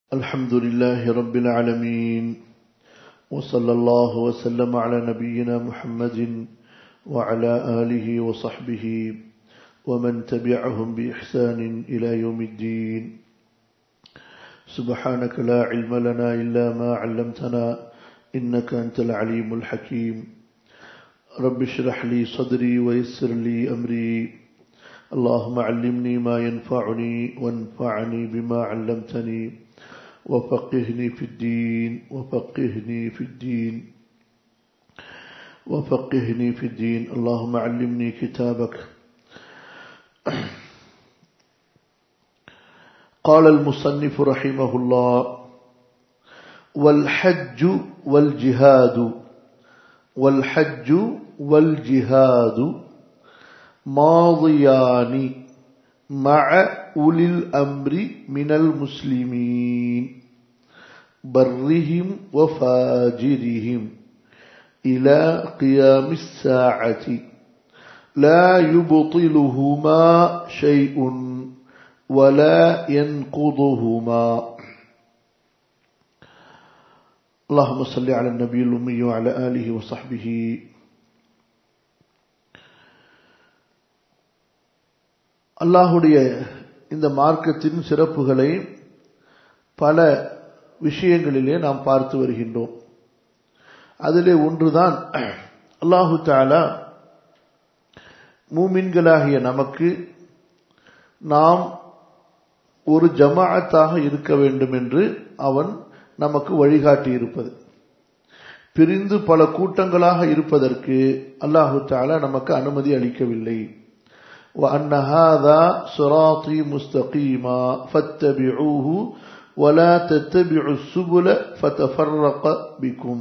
الحمد لله رب العالمين وصلى الله وسلم على نبينا محمد وعلى آله وصحبه ومن تبعهم بإحسان إلى يوم الدين سبحانك لا علم لنا إلا ما علمتنا إنك أنت العليم الحكيم رب اشرح لي صدري ويسر لي أمري اللهم علمني ما ينفعني وانفعني بما علمتني وفقهني في الدين وفقهني في الدين وفقهني في الدين اللهم علمني كتابك قال المصنف رحمه الله والحج والجهاد والحج والجهاد ماضيان مع أولي الأمر من المسلمين برهم وفاجرهم إلى قيام الساعة لا يبطلهما شيء ولا ينقضهما اللهم صل على النبي الأمي وعلى آله وصحبه அல்லாஹுடைய இந்த மார்க்கத்தின் சிறப்புகளை பல விஷயங்களிலே நாம் பார்த்து வருகின்றோம் அதிலே ஒன்றுதான் அல்லாஹு தாலா மூமின்களாகிய நமக்கு நாம் ஒரு ஜமாஅத்தாக இருக்க வேண்டும் என்று அவன் நமக்கு வழிகாட்டி இருப்பது பிரிந்து பல கூட்டங்களாக இருப்பதற்கு அல்லாஹு தாலா நமக்கு அனுமதி அளிக்கவில்லை وأن هذا صراطي مستقيما فاتبعوه ولا تتبعوا السبل فتفرق بكم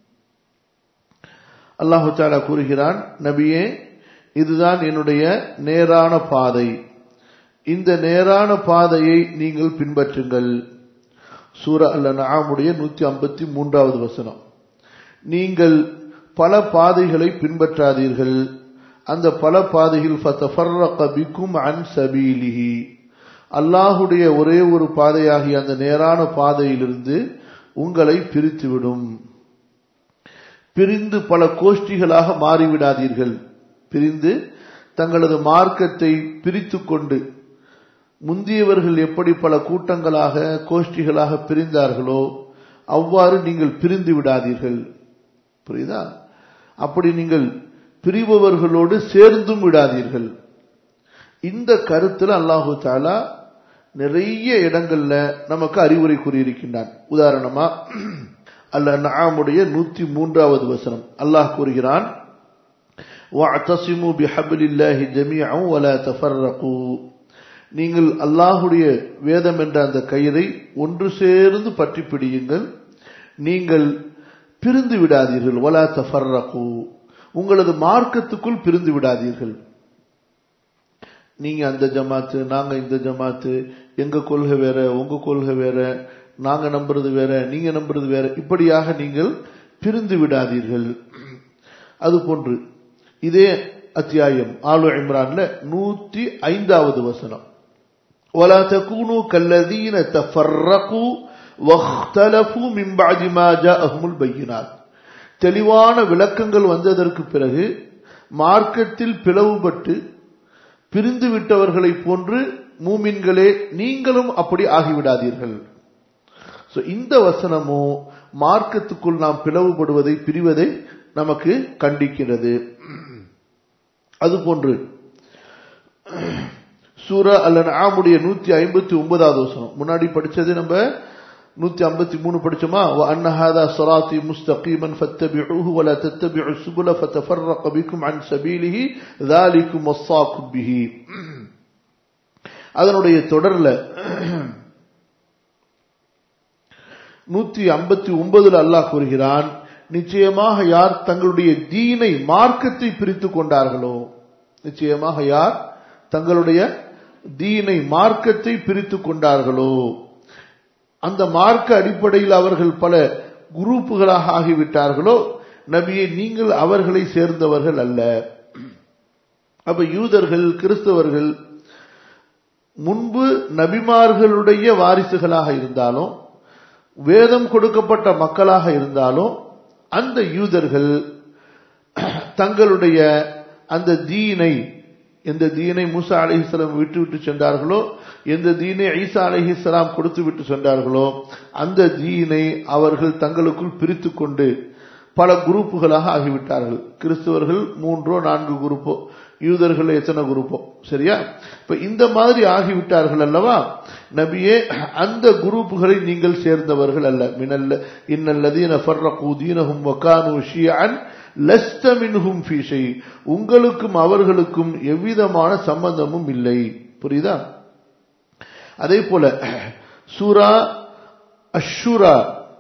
அல்லாஹு தாலா கூறுகிறான் நபியே இதுதான் என்னுடைய நேரான பாதை இந்த நேரான பாதையை நீங்கள் பின்பற்றுங்கள் சூர அல்ல நாமுடைய நூத்தி ஐம்பத்தி மூன்றாவது வசனம் நீங்கள் பல பாதைகளை பின்பற்றாதீர்கள் அந்த பல பாதையில் பிக்கும் அன் சபீலிஹி அல்லாஹுடைய ஒரே ஒரு பாதையாகிய அந்த நேரான பாதையிலிருந்து உங்களை பிரித்துவிடும் பிரிந்து பல கோஷ்டிகளாக மாறிவிடாதீர்கள் பிரிந்து தங்களது மார்க்கத்தை பிரித்து கொண்டு முந்தியவர்கள் எப்படி பல கூட்டங்களாக கோஷ்டிகளாக பிரிந்தார்களோ அவ்வாறு நீங்கள் பிரிந்து விடாதீர்கள் புரியுதா அப்படி நீங்கள் பிரிபவர்களோடு சேர்ந்தும் விடாதீர்கள் இந்த கருத்துல அல்லாஹு தாலா நிறைய இடங்கள்ல நமக்கு அறிவுரை கூறியிருக்கின்றான் உதாரணமா அல்ல நாமுடைய நூத்தி மூன்றாவது வசனம் அல்லாஹ் கூறுகிறான் நீங்கள் அல்லாஹுடைய வேதம் என்ற அந்த கயிறை ஒன்று சேர்ந்து பற்றி பிடியுங்கள் நீங்கள் பிரிந்து விடாதீர்கள் வலா தஃபர்ரகு உங்களது மார்க்கத்துக்குள் பிரிந்து விடாதீர்கள் நீங்க அந்த ஜமாத்து நாங்க இந்த ஜமாத்து எங்க கொள்கை வேற உங்க கொள்கை வேற நாங்க நம்புறது வேற நீங்க நம்புறது வேற இப்படியாக நீங்கள் பிரிந்து விடாதீர்கள் அது போன்று இதே அத்தியாயம் ஆலு இம்ரான்ல நூத்தி ஐந்தாவது வசனம் ولا تكونوا كالذين تفرقوا واختلفوا من بعد ما جاءهم البينات தெளிவான விளக்கங்கள் வந்ததற்கு பிறகு மார்க்கத்தில் பிளவுபட்டு பிரிந்து விட்டவர்களை போன்று மூமின்களே நீங்களும் அப்படி ஆகிவிடாதீர்கள் இந்த வசனமோ மார்க்கத்துக்குள் நாம் பிளவுபடுவதை பிரிவதை நமக்கு கண்டிக்கிறது அதுபோன்று சூரா அல்ல ஆமுடைய நூத்தி ஐம்பத்தி ஒன்பதாவது வசனம் முன்னாடி படிச்சது நம்ம நூத்தி ஐம்பத்தி மூணு படிச்சோமா அன்னஹாதா சராத்தி முஸ்தகீமன் ஃபத்தபிஉஹு வலா தத்தபிஉ சுபுல ஃபதஃபர்ரக பிக்கும் அன் சபீலிஹி ذلكم وصاكم به அதனுடைய தொடர்ல நூத்தி ஐம்பத்தி ஒன்பதுல அல்லாஹ் கூறுகிறான் நிச்சயமாக யார் தங்களுடைய தீனை மார்க்கத்தை பிரித்து கொண்டார்களோ நிச்சயமாக யார் தங்களுடைய தீனை மார்க்கத்தை பிரித்து கொண்டார்களோ அந்த மார்க்க அடிப்படையில் அவர்கள் பல குரூப்புகளாக ஆகிவிட்டார்களோ நபியை நீங்கள் அவர்களை சேர்ந்தவர்கள் அல்ல அப்ப யூதர்கள் கிறிஸ்தவர்கள் முன்பு நபிமார்களுடைய வாரிசுகளாக இருந்தாலும் வேதம் கொடுக்கப்பட்ட மக்களாக இருந்தாலும் அந்த யூதர்கள் தங்களுடைய அந்த தீனை எந்த தீனை மூசா அலிஹிஸ்லாம் விட்டு விட்டு சென்றார்களோ எந்த தீனை ஈசா அலிஹிஸ்லாம் கொடுத்து விட்டு சென்றார்களோ அந்த தீனை அவர்கள் தங்களுக்குள் பிரித்து கொண்டு பல குரூப்புகளாக ஆகிவிட்டார்கள் கிறிஸ்தவர்கள் மூன்றோ நான்கு குரூப்போ யூதர்கள் எத்தனை குரூப்போ சரியா இப்ப இந்த மாதிரி ஆகிவிட்டார்கள் அல்லவா நபியே அந்த குரூப்புகளை நீங்கள் சேர்ந்தவர்கள் அல்ல மினல்ல இன்னல்லதீன ஃபர்ரகு தீனஹும் வகானு ஷியஅன் லஸ்த மின்ஹும் ஃபீ ஷை உங்களுக்கும் அவர்களுக்கும் எவ்விதமான சம்பந்தமும் இல்லை புரியுதா அதே போல சூரா அஷூரா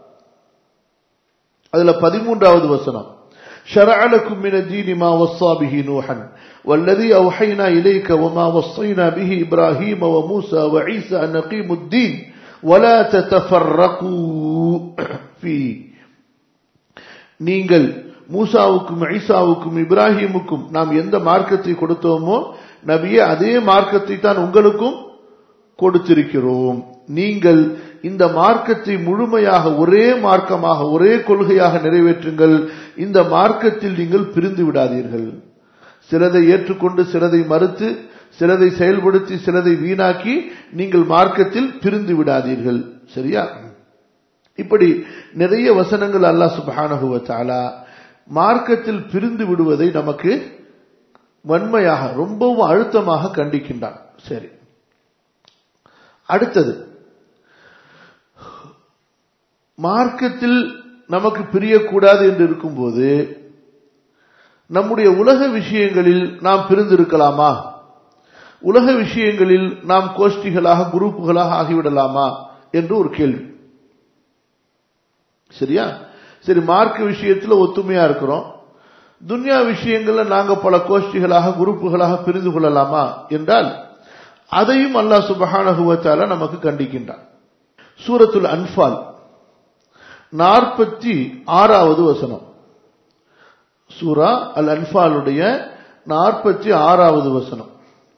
அதுல பதிமூன்றாவது வசனம் شرع لكم من الدين ما وصى به نوحا والذي أوحينا إليك وما وصينا به إبراهيم وموسى وعيسى أن نقيموا الدين ولا تتفرقوا فيه நீங்கள் மூசாவுக்கும் ஈசாவுக்கும் இப்ராஹிமுக்கும் நாம் எந்த மார்க்கத்தை கொடுத்தோமோ நபியே அதே மார்க்கத்தை தான் உங்களுக்கும் கொடுத்திருக்கிறோம் நீங்கள் இந்த மார்க்கத்தை முழுமையாக ஒரே மார்க்கமாக ஒரே கொள்கையாக நிறைவேற்றுங்கள் இந்த மார்க்கத்தில் நீங்கள் பிரிந்து விடாதீர்கள் சிலதை ஏற்றுக்கொண்டு சிலதை மறுத்து சிலதை செயல்படுத்தி சிலதை வீணாக்கி நீங்கள் மார்க்கத்தில் பிரிந்து விடாதீர்கள் சரியா இப்படி நிறைய வசனங்கள் அல்லாஹ் சுபஹானஹுவத்தாலா மார்க்கத்தில் பிரிந்து விடுவதை நமக்கு வன்மையாக ரொம்பவும் அழுத்தமாக கண்டிக்கின்றான் சரி அடுத்தது மார்க்கத்தில் நமக்கு பிரியக்கூடாது என்று இருக்கும்போது நம்முடைய உலக விஷயங்களில் நாம் பிரிந்திருக்கலாமா உலக விஷயங்களில் நாம் கோஷ்டிகளாக குரூப்புகளாக ஆகிவிடலாமா என்று ஒரு கேள்வி சரியா சரி மார்க்க விஷயத்துல ஒத்துமையா இருக்கிறோம் துன்யா விஷயங்கள்ல நாங்க பல கோஷ்டிகளாக குரூப்புகளாக பிரிந்து கொள்ளலாமா என்றால் அதையும் அல்லாஹ் சுபஹானஹுவத்தால நமக்கு கண்டிக்கின்றான் சூரத்துல் அன்பால் நாற்பத்தி ஆறாவது வசனம் சூரா அல் அன்பாலுடைய நாற்பத்தி ஆறாவது வசனம்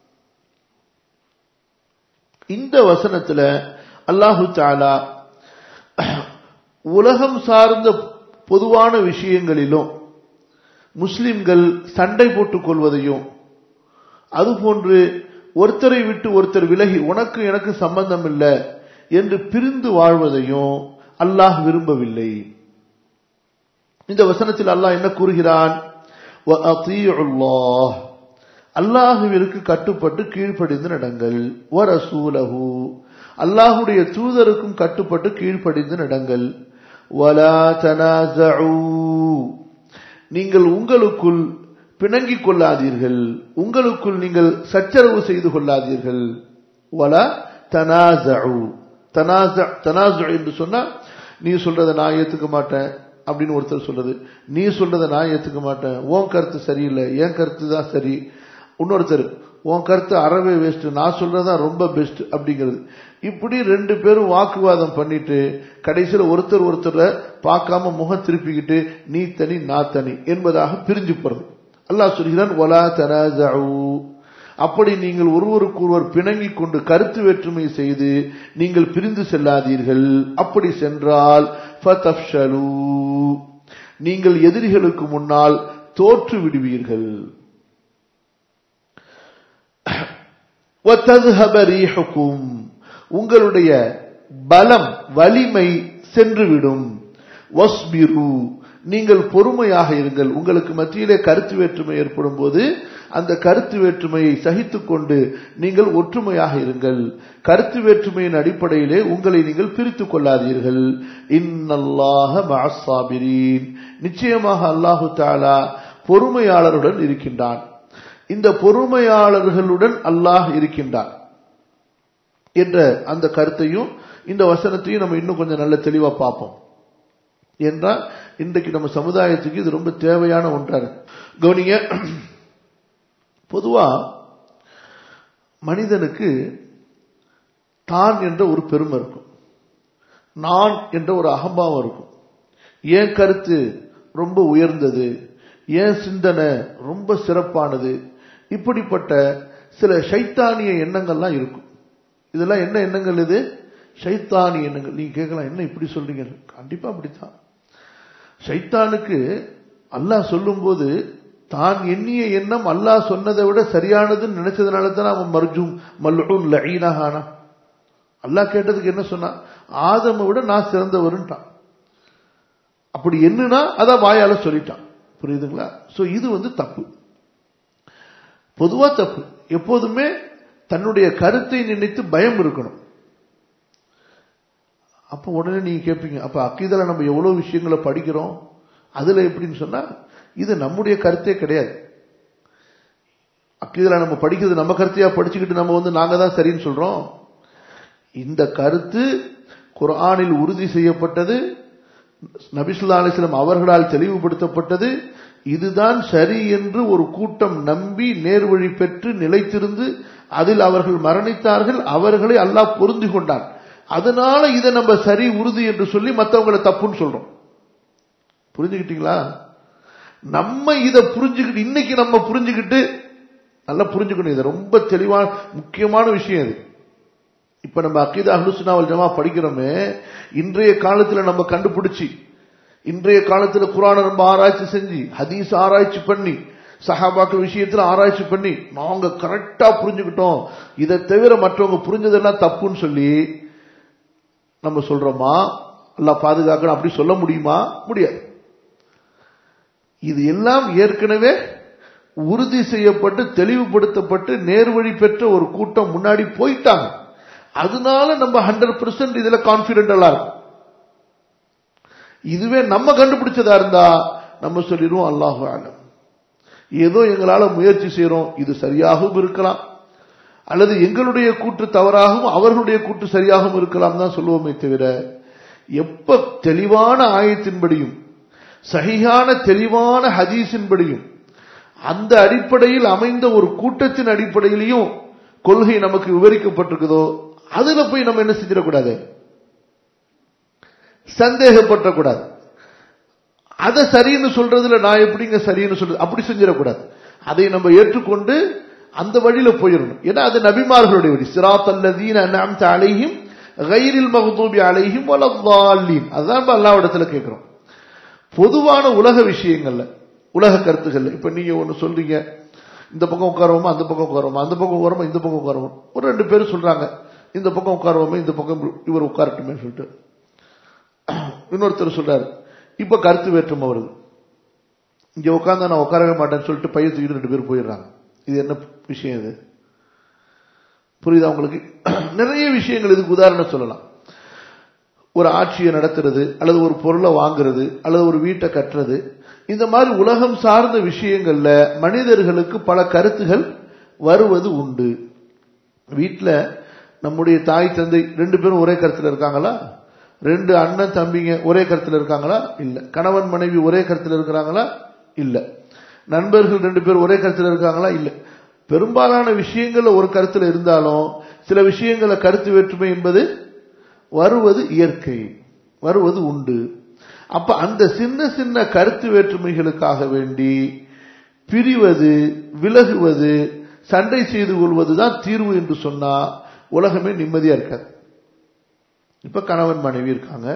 இந்த வசனத்துல அல்லாஹு தாலா உலகம் சார்ந்த பொதுவான விஷயங்களிலும் முஸ்லிம்கள் சண்டை போட்டுக் கொள்வதையும் அதுபோன்று ஒருத்தரை விட்டு ஒருத்தர் விலகி உனக்கு எனக்கு சம்பந்தம் இல்லை என்று பிரிந்து வாழ்வதையும் அல்லாஹ் விரும்பவில்லை இந்த வசனத்தில் அல்லாஹ் என்ன கூறுகிறான் அல்லாஹுவிற்கு கட்டுப்பட்டு கீழ்ப்படிந்து நடங்கள் வரசூலஹு அல்லாஹுடைய தூதருக்கும் கட்டுப்பட்டு கீழ்ப்படிந்து நடங்கள் வலா தனாசூ நீங்கள் உங்களுக்குள் பிணங்கிக் கொள்ளாதீர்கள் உங்களுக்குள் நீங்கள் சச்சரவு செய்து கொள்ளாதீர்கள் வலா தனாசு தனாசு என்று சொன்னா நீ சொல்றதை நான் ஏத்துக்க மாட்டேன் அப்படின்னு ஒருத்தர் சொல்றது நீ சொல்றதை நான் ஏத்துக்க மாட்டேன் உன் கருத்து சரியில்லை என் கருத்து தான் சரி இன்னொருத்தர் உன் கருத்து அறவே வேஸ்ட் நான் சொல்றதுதான் ரொம்ப பெஸ்ட் அப்படிங்கிறது இப்படி ரெண்டு பேரும் வாக்குவாதம் பண்ணிட்டு கடைசியில் ஒருத்தர் ஒருத்தரை பார்க்காம முகம் திருப்பிக்கிட்டு நீ தனி நான் தனி என்பதாக பிரிஞ்சு போறது அல்லாஹ் சொல்கிறான் ஒலா தனாசு அப்படி நீங்கள் ஒருவருக்கு ஒருவர் பிணங்கிக் கொண்டு கருத்து வேற்றுமை செய்து நீங்கள் பிரிந்து செல்லாதீர்கள் அப்படி சென்றால் நீங்கள் எதிரிகளுக்கு முன்னால் தோற்று விடுவீர்கள் உங்களுடைய பலம் வலிமை சென்றுவிடும் வஸ்பிரு நீங்கள் பொறுமையாக இருங்கள் உங்களுக்கு மத்தியிலே கருத்து வேற்றுமை ஏற்படும் போது அந்த கருத்து வேற்றுமையை சகித்துக் கொண்டு நீங்கள் ஒற்றுமையாக இருங்கள் கருத்து வேற்றுமையின் அடிப்படையிலே உங்களை நீங்கள் பிரித்துக் கொள்ளாதீர்கள் இன்னல்லாக மாசாபிரீன் நிச்சயமாக அல்லாஹு தாலா பொறுமையாளருடன் இருக்கின்றான் இந்த பொறுமையாளர்களுடன் அல்லாஹ் இருக்கின்றான் என்ற அந்த கருத்தையும் இந்த வசனத்தையும் நம்ம இன்னும் கொஞ்சம் நல்ல தெளிவா பார்ப்போம் என்றால் இன்றைக்கு நம்ம சமுதாயத்துக்கு இது ரொம்ப தேவையான ஒன்றாக கவனிங்க பொதுவா மனிதனுக்கு தான் என்ற ஒரு பெருமை இருக்கும் நான் என்ற ஒரு அகம்பாவம் இருக்கும் ஏன் கருத்து ரொம்ப உயர்ந்தது ஏன் சிந்தனை ரொம்ப சிறப்பானது இப்படிப்பட்ட சில சைத்தானிய எண்ணங்கள்லாம் இருக்கும் இதெல்லாம் என்ன எண்ணங்கள் இது ஷைத்தானி எண்ணங்கள் நீங்க கேட்கலாம் என்ன இப்படி சொல்றீங்க கண்டிப்பா அப்படித்தான் ஷைத்தானுக்கு அல்லாஹ் சொல்லும்போது தான் எண்ணிய எண்ணம் அல்லாஹ் சொன்னதை விட சரியானதுன்னு நினைச்சதுனால தான் அவன் மர்ஜூம் மல்லுன் லஈனஹானா அல்லாஹ் கேட்டதுக்கு என்ன சொன்னா ஆதமை விட நான் சிறந்தவருன்ட்டான் அப்படி என்னன்னா அதான் வாயால சொல்லிட்டான் புரியுதுங்களா சோ இது வந்து தப்பு பொதுவா தப்பு எப்போதுமே தன்னுடைய கருத்தை நினைத்து பயம் இருக்கணும் அப்ப உடனே நீங்க கேட்பீங்க அப்ப அக்கீதல நம்ம எவ்வளவு விஷயங்களை படிக்கிறோம் அதுல எப்படின்னு சொன்னா இது நம்முடைய கருத்தே கிடையாது அக்கீதல நம்ம படிக்கிறது நம்ம கருத்தையா படிச்சுக்கிட்டு நம்ம வந்து நாங்க தான் சரின்னு சொல்றோம் இந்த கருத்து குர்ஆனில் உறுதி செய்யப்பட்டது நபிசுல்லா அலிஸ்லாம் அவர்களால் தெளிவுபடுத்தப்பட்டது இதுதான் சரி என்று ஒரு கூட்டம் நம்பி நேர்வழி பெற்று நிலைத்திருந்து அதில் அவர்கள் மரணித்தார்கள் அவர்களை அல்லாஹ் பொருந்தி கொண்டான் அதனால இதை நம்ம சரி உறுதி என்று சொல்லி மற்றவங்களை தப்புன்னு சொல்றோம் புரிஞ்சுக்கிட்டீங்களா நம்ம இதை புரிஞ்சுக்கிட்டு இன்னைக்கு நம்ம புரிஞ்சுக்கிட்டு நல்லா புரிஞ்சுக்கணும் இது ரொம்ப தெளிவான முக்கியமான விஷயம் இது இப்ப நம்ம அக்கீதா அஹ்லுசுனாவல் ஜமா படிக்கிறோமே இன்றைய காலத்துல நம்ம கண்டுபிடிச்சி இன்றைய காலத்துல குரானை ரொம்ப ஆராய்ச்சி செஞ்சு ஹதீஸ் ஆராய்ச்சி பண்ணி சஹாபாக்கள் விஷயத்துல ஆராய்ச்சி பண்ணி நாங்க கரெக்டா புரிஞ்சுக்கிட்டோம் இதை தவிர மற்றவங்க புரிஞ்சதெல்லாம் தப்புன்னு சொல்லி நம்ம சொல்றோமா அல்ல பாதுகாக்கணும் அப்படி சொல்ல முடியுமா முடியாது இது எல்லாம் ஏற்கனவே உறுதி செய்யப்பட்டு தெளிவுபடுத்தப்பட்டு நேர்வழி பெற்ற ஒரு கூட்டம் முன்னாடி போயிட்டாங்க அதனால நம்ம ஹண்ட்ரட் பெர்சன்ட் இதுல கான்பிடென்டலா இருக்கும் இதுவே நம்ம கண்டுபிடிச்சதா இருந்தா நம்ம சொல்லிடுவோம் அல்லாஹு ஆலம் ஏதோ எங்களால முயற்சி செய்யறோம் இது சரியாகவும் இருக்கலாம் அல்லது எங்களுடைய கூற்று தவறாகவும் அவர்களுடைய கூற்று சரியாகவும் இருக்கலாம் தான் சொல்லுவோமே தவிர எப்ப தெளிவான ஆயத்தின்படியும் சகியான தெளிவான ஹதீஸின்படியும் அந்த அடிப்படையில் அமைந்த ஒரு கூட்டத்தின் அடிப்படையிலையும் கொள்கை நமக்கு விவரிக்கப்பட்டிருக்குதோ அதுல போய் நம்ம என்ன செஞ்சிடக்கூடாது சந்தேகப்பட்டக்கூடாது அதை சரின்னு சொல்றதுல நான் எப்படிங்க சரின்னு சொல்றது அப்படி செஞ்சிடக்கூடாது அதை நம்ம ஏற்றுக்கொண்டு அந்த வழியில போயிடணும் ஏன்னா அது நபிமார்களுடைய வழி சிராத் அல்லதீன அன்அம்த அலைஹிம் கைரில் மகதூபி அலைஹிம் வலத்தாலீன் அதுதான் நம்ம அல்லாவிடத்துல கேட்கிறோம் பொதுவான உலக விஷயங்கள்ல உலக கருத்துக்கள்ல இப்ப நீங்க ஒண்ணு சொல்றீங்க இந்த பக்கம் உட்காருவோமா அந்த பக்கம் உட்காருவோமா அந்த பக்கம் உட்காருமா இந்த பக்கம் உட்காருவோம் ஒரு ரெண்டு பேரும் சொல்றாங்க இந்த பக்கம் உட்காருவோமே இந்த பக்கம் இவர் உட்காரட்டுமே சொல்லிட்டு இன்னொருத்தர் சொல்றாரு இப்ப கருத்து வேற்றுமை வருது இங்க உட்கார்ந்தா நான் உட்காரவே மாட்டேன்னு சொல்லிட்டு பையன் தூக்கிட்டு ரெண்டு பேர் போயிடுறாங்க இது என்ன விஷயம் இது புரியுதா உங்களுக்கு நிறைய விஷயங்கள் இதுக்கு உதாரணம் சொல்லலாம் ஒரு ஆட்சியை நடத்துறது அல்லது ஒரு பொருளை வாங்குறது அல்லது ஒரு வீட்டை கட்டுறது இந்த மாதிரி உலகம் சார்ந்த விஷயங்கள்ல மனிதர்களுக்கு பல கருத்துகள் வருவது உண்டு வீட்டில் நம்முடைய தாய் தந்தை ரெண்டு பேரும் ஒரே கருத்துல இருக்காங்களா ரெண்டு அண்ணன் தம்பிங்க ஒரே கருத்துல இருக்காங்களா இல்ல கணவன் மனைவி ஒரே கருத்துல இருக்கிறாங்களா இல்ல நண்பர்கள் ரெண்டு பேர் ஒரே கருத்துல இருக்காங்களா இல்ல பெரும்பாலான விஷயங்கள்ல ஒரு கருத்துல இருந்தாலும் சில விஷயங்கள கருத்து வேற்றுமை என்பது வருவது இயற்கை வருவது உண்டு அப்ப அந்த சின்ன சின்ன கருத்து வேற்றுமைகளுக்காக வேண்டி பிரிவது விலகுவது சண்டை செய்து கொள்வதுதான் தீர்வு என்று சொன்னா உலகமே நிம்மதியா இருக்காது இப்ப கணவன் மனைவி இருக்காங்க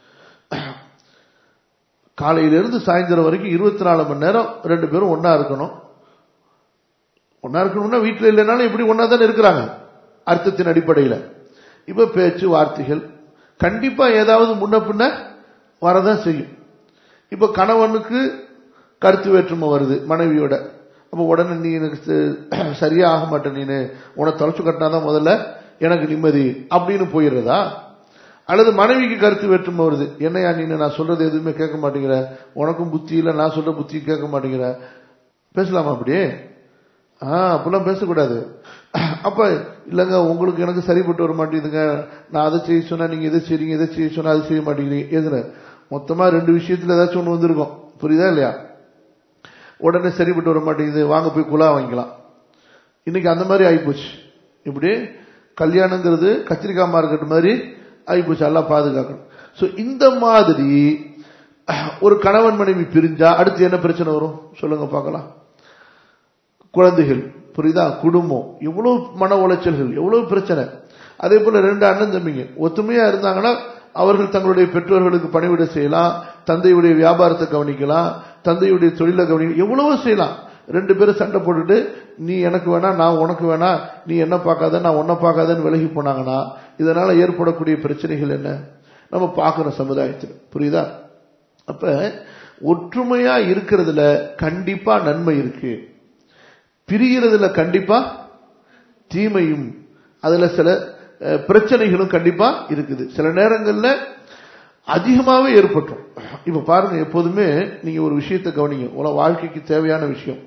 காலையிலிருந்து சாயந்தரம் வரைக்கும் இருபத்தி நாலு மணி நேரம் ரெண்டு பேரும் ஒன்னா இருக்கணும் ஒன்னா இருக்கணும்னா வீட்டில் இல்லைனாலும் இப்படி ஒன்னா தானே இருக்கிறாங்க அர்த்தத்தின் அடிப்படையில் இப்ப பேச்சு வார்த்தைகள் கண்டிப்பா ஏதாவது முன்ன பின்ன வரதான் செய்யும் இப்ப கணவனுக்கு கருத்து வேற்றுமை வருது மனைவியோட அப்ப உடனே நீ எனக்கு சரியா ஆக மாட்டேன் நீனு உன தொலைச்சு கட்டினாதான் முதல்ல எனக்கு நிம்மதி அப்படின்னு போயிடுறதா அல்லது மனைவிக்கு கருத்து வேற்றுமை வருது என்னையா நீ நான் சொல்றது எதுவுமே கேட்க மாட்டேங்கிற உனக்கும் புத்தி இல்லை நான் சொல்ற புத்தி கேட்க மாட்டேங்கிற பேசலாமா அப்படியே ஆஹ் அப்படிலாம் பேசக்கூடாது அப்ப இல்லங்க உங்களுக்கு எனக்கு சரிப்பட்டு வர மாட்டேங்குதுங்க நான் அதை செய்ய சொன்னா நீங்க இதை செய்றீங்க இதை செய்ய சொன்னா அதை செய்ய மாட்டேங்கிறீங்க எதுல மொத்தமா ரெண்டு விஷயத்துல ஏதாச்சும் ஒண்ணு வந்திருக்கும் புரியுதா இல்லையா உடனே சரிப்பட்டு வர மாட்டேங்குது வாங்க போய் குலா வாங்கிக்கலாம் இன்னைக்கு அந்த மாதிரி ஆயிப்போச்சு இப்படி கல்யாணங்கிறது கத்திரிக்காய் மார்க்கெட் மாதிரி ஆயிப்போச்சு எல்லாம் பாதுகாக்கணும் ஸோ இந்த மாதிரி ஒரு கணவன் மனைவி பிரிஞ்சா அடுத்து என்ன பிரச்சனை வரும் சொல்லுங்க பார்க்கலாம் குழந்தைகள் புரியுதா குடும்பம் எவ்வளவு மன உளைச்சல்கள் எவ்வளவு பிரச்சனை அதே போல ரெண்டு அண்ணன் தம்பிங்க ஒத்துமையா இருந்தாங்கன்னா அவர்கள் தங்களுடைய பெற்றோர்களுக்கு பணிவிட செய்யலாம் தந்தையுடைய வியாபாரத்தை கவனிக்கலாம் தந்தையுடைய தொழிலை கவனிக்கலாம் எவ்வளவோ செய்யலாம் ரெண்டு பேரும் சண்டை போட்டுட்டு நீ எனக்கு வேணா நான் உனக்கு வேணா நீ என்ன பார்க்காத நான் உன்னை பார்க்காதன்னு விலகி போனாங்கன்னா இதனால ஏற்படக்கூடிய பிரச்சனைகள் என்ன நம்ம பார்க்கிறோம் சமுதாயத்தில் புரியுதா அப்ப ஒற்றுமையா இருக்கிறதுல கண்டிப்பா நன்மை இருக்கு பிரிகிறதுல கண்டிப்பா தீமையும் அதுல சில அஹ், பிரச்சனைகளும் கண்டிப்பா இருக்குது சில நேரங்கள்ல அதிகமாவே ஏற்பட்டுரும் இப்ப பாருங்க எப்போதுமே நீங்க ஒரு விஷயத்தை கவனிங்க உல வாழ்க்கைக்கு தேவையான விஷயம்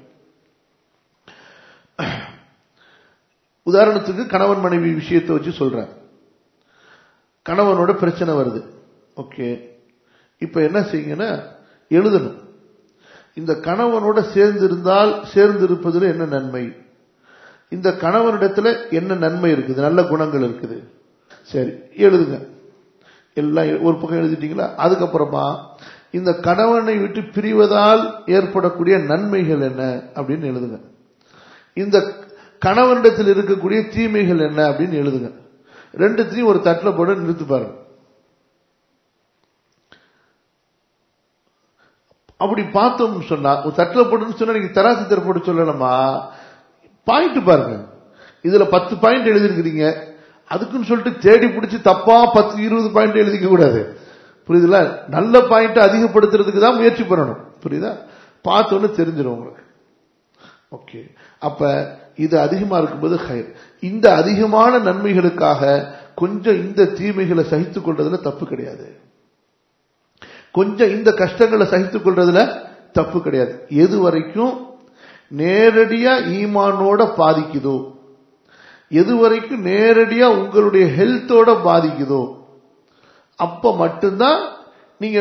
உதாரணத்துக்கு கணவன் மனைவி விஷயத்தை வச்சு சொல்றேன் கணவனோட பிரச்சனை வருது ஓகே இப்ப என்ன செய்யுங்கன்னா எழுதணும் இந்த கணவனோட சேர்ந்து இருந்தால் சேர்ந்து இருப்பதில் என்ன நன்மை இந்த கணவனிடத்துல என்ன நன்மை இருக்குது நல்ல குணங்கள் இருக்குது சரி எழுதுங்க எல்லாம் எ- ஒரு பக்கம் எழுதிட்டீங்களா அதுக்கப்புறமா இந்த கணவனை விட்டு பிரிவதால் ஏற்படக்கூடிய நன்மைகள் என்ன அப்படின்னு எழுதுங்க இந்த கணவனிடத்தில் இருக்கக்கூடிய தீமைகள் என்ன அப்படின்னு எழுதுங்க ரெண்டுத்தையும் ஒரு தட்டில் போட்டு நிறுத்து பாருங்க அப்படி பார்த்தோம்னு சொன்னா ஒரு தட்டில் போட்டுன்னு சொன்னா நீங்க தராசு தர போட்டு சொல்லணுமா பாயிண்ட் பாருங்க இதுல பத்து பாயிண்ட் எழுதிருக்கிறீங்க அதுக்குன்னு சொல்லிட்டு தேடி பிடிச்சி தப்பா பத்து இருபது பாயிண்ட் எழுதிக்க கூடாது புரியுதுல நல்ல பாயிண்ட் அதிகப்படுத்துறதுக்கு தான் முயற்சி பண்ணணும் புரியுதா பார்த்தோன்னு தெரிஞ்சிடும் உங்களுக்கு ஓகே அப்ப இது அதிகமா இருக்கும்போது ஹயர் இந்த அதிகமான நன்மைகளுக்காக கொஞ்சம் இந்த தீமைகளை சகித்துக் கொள்றதுல தப்பு கிடையாது கொஞ்சம் இந்த கஷ்டங்களை சகித்துக் கொள்றதுல தப்பு கிடையாது எது வரைக்கும் நேரடியா ஈமானோட பாதிக்குதோ எது வரைக்கும் நேரடியா உங்களுடைய ஹெல்த்தோட பாதிக்குதோ அப்ப மட்டும்தான் நீங்க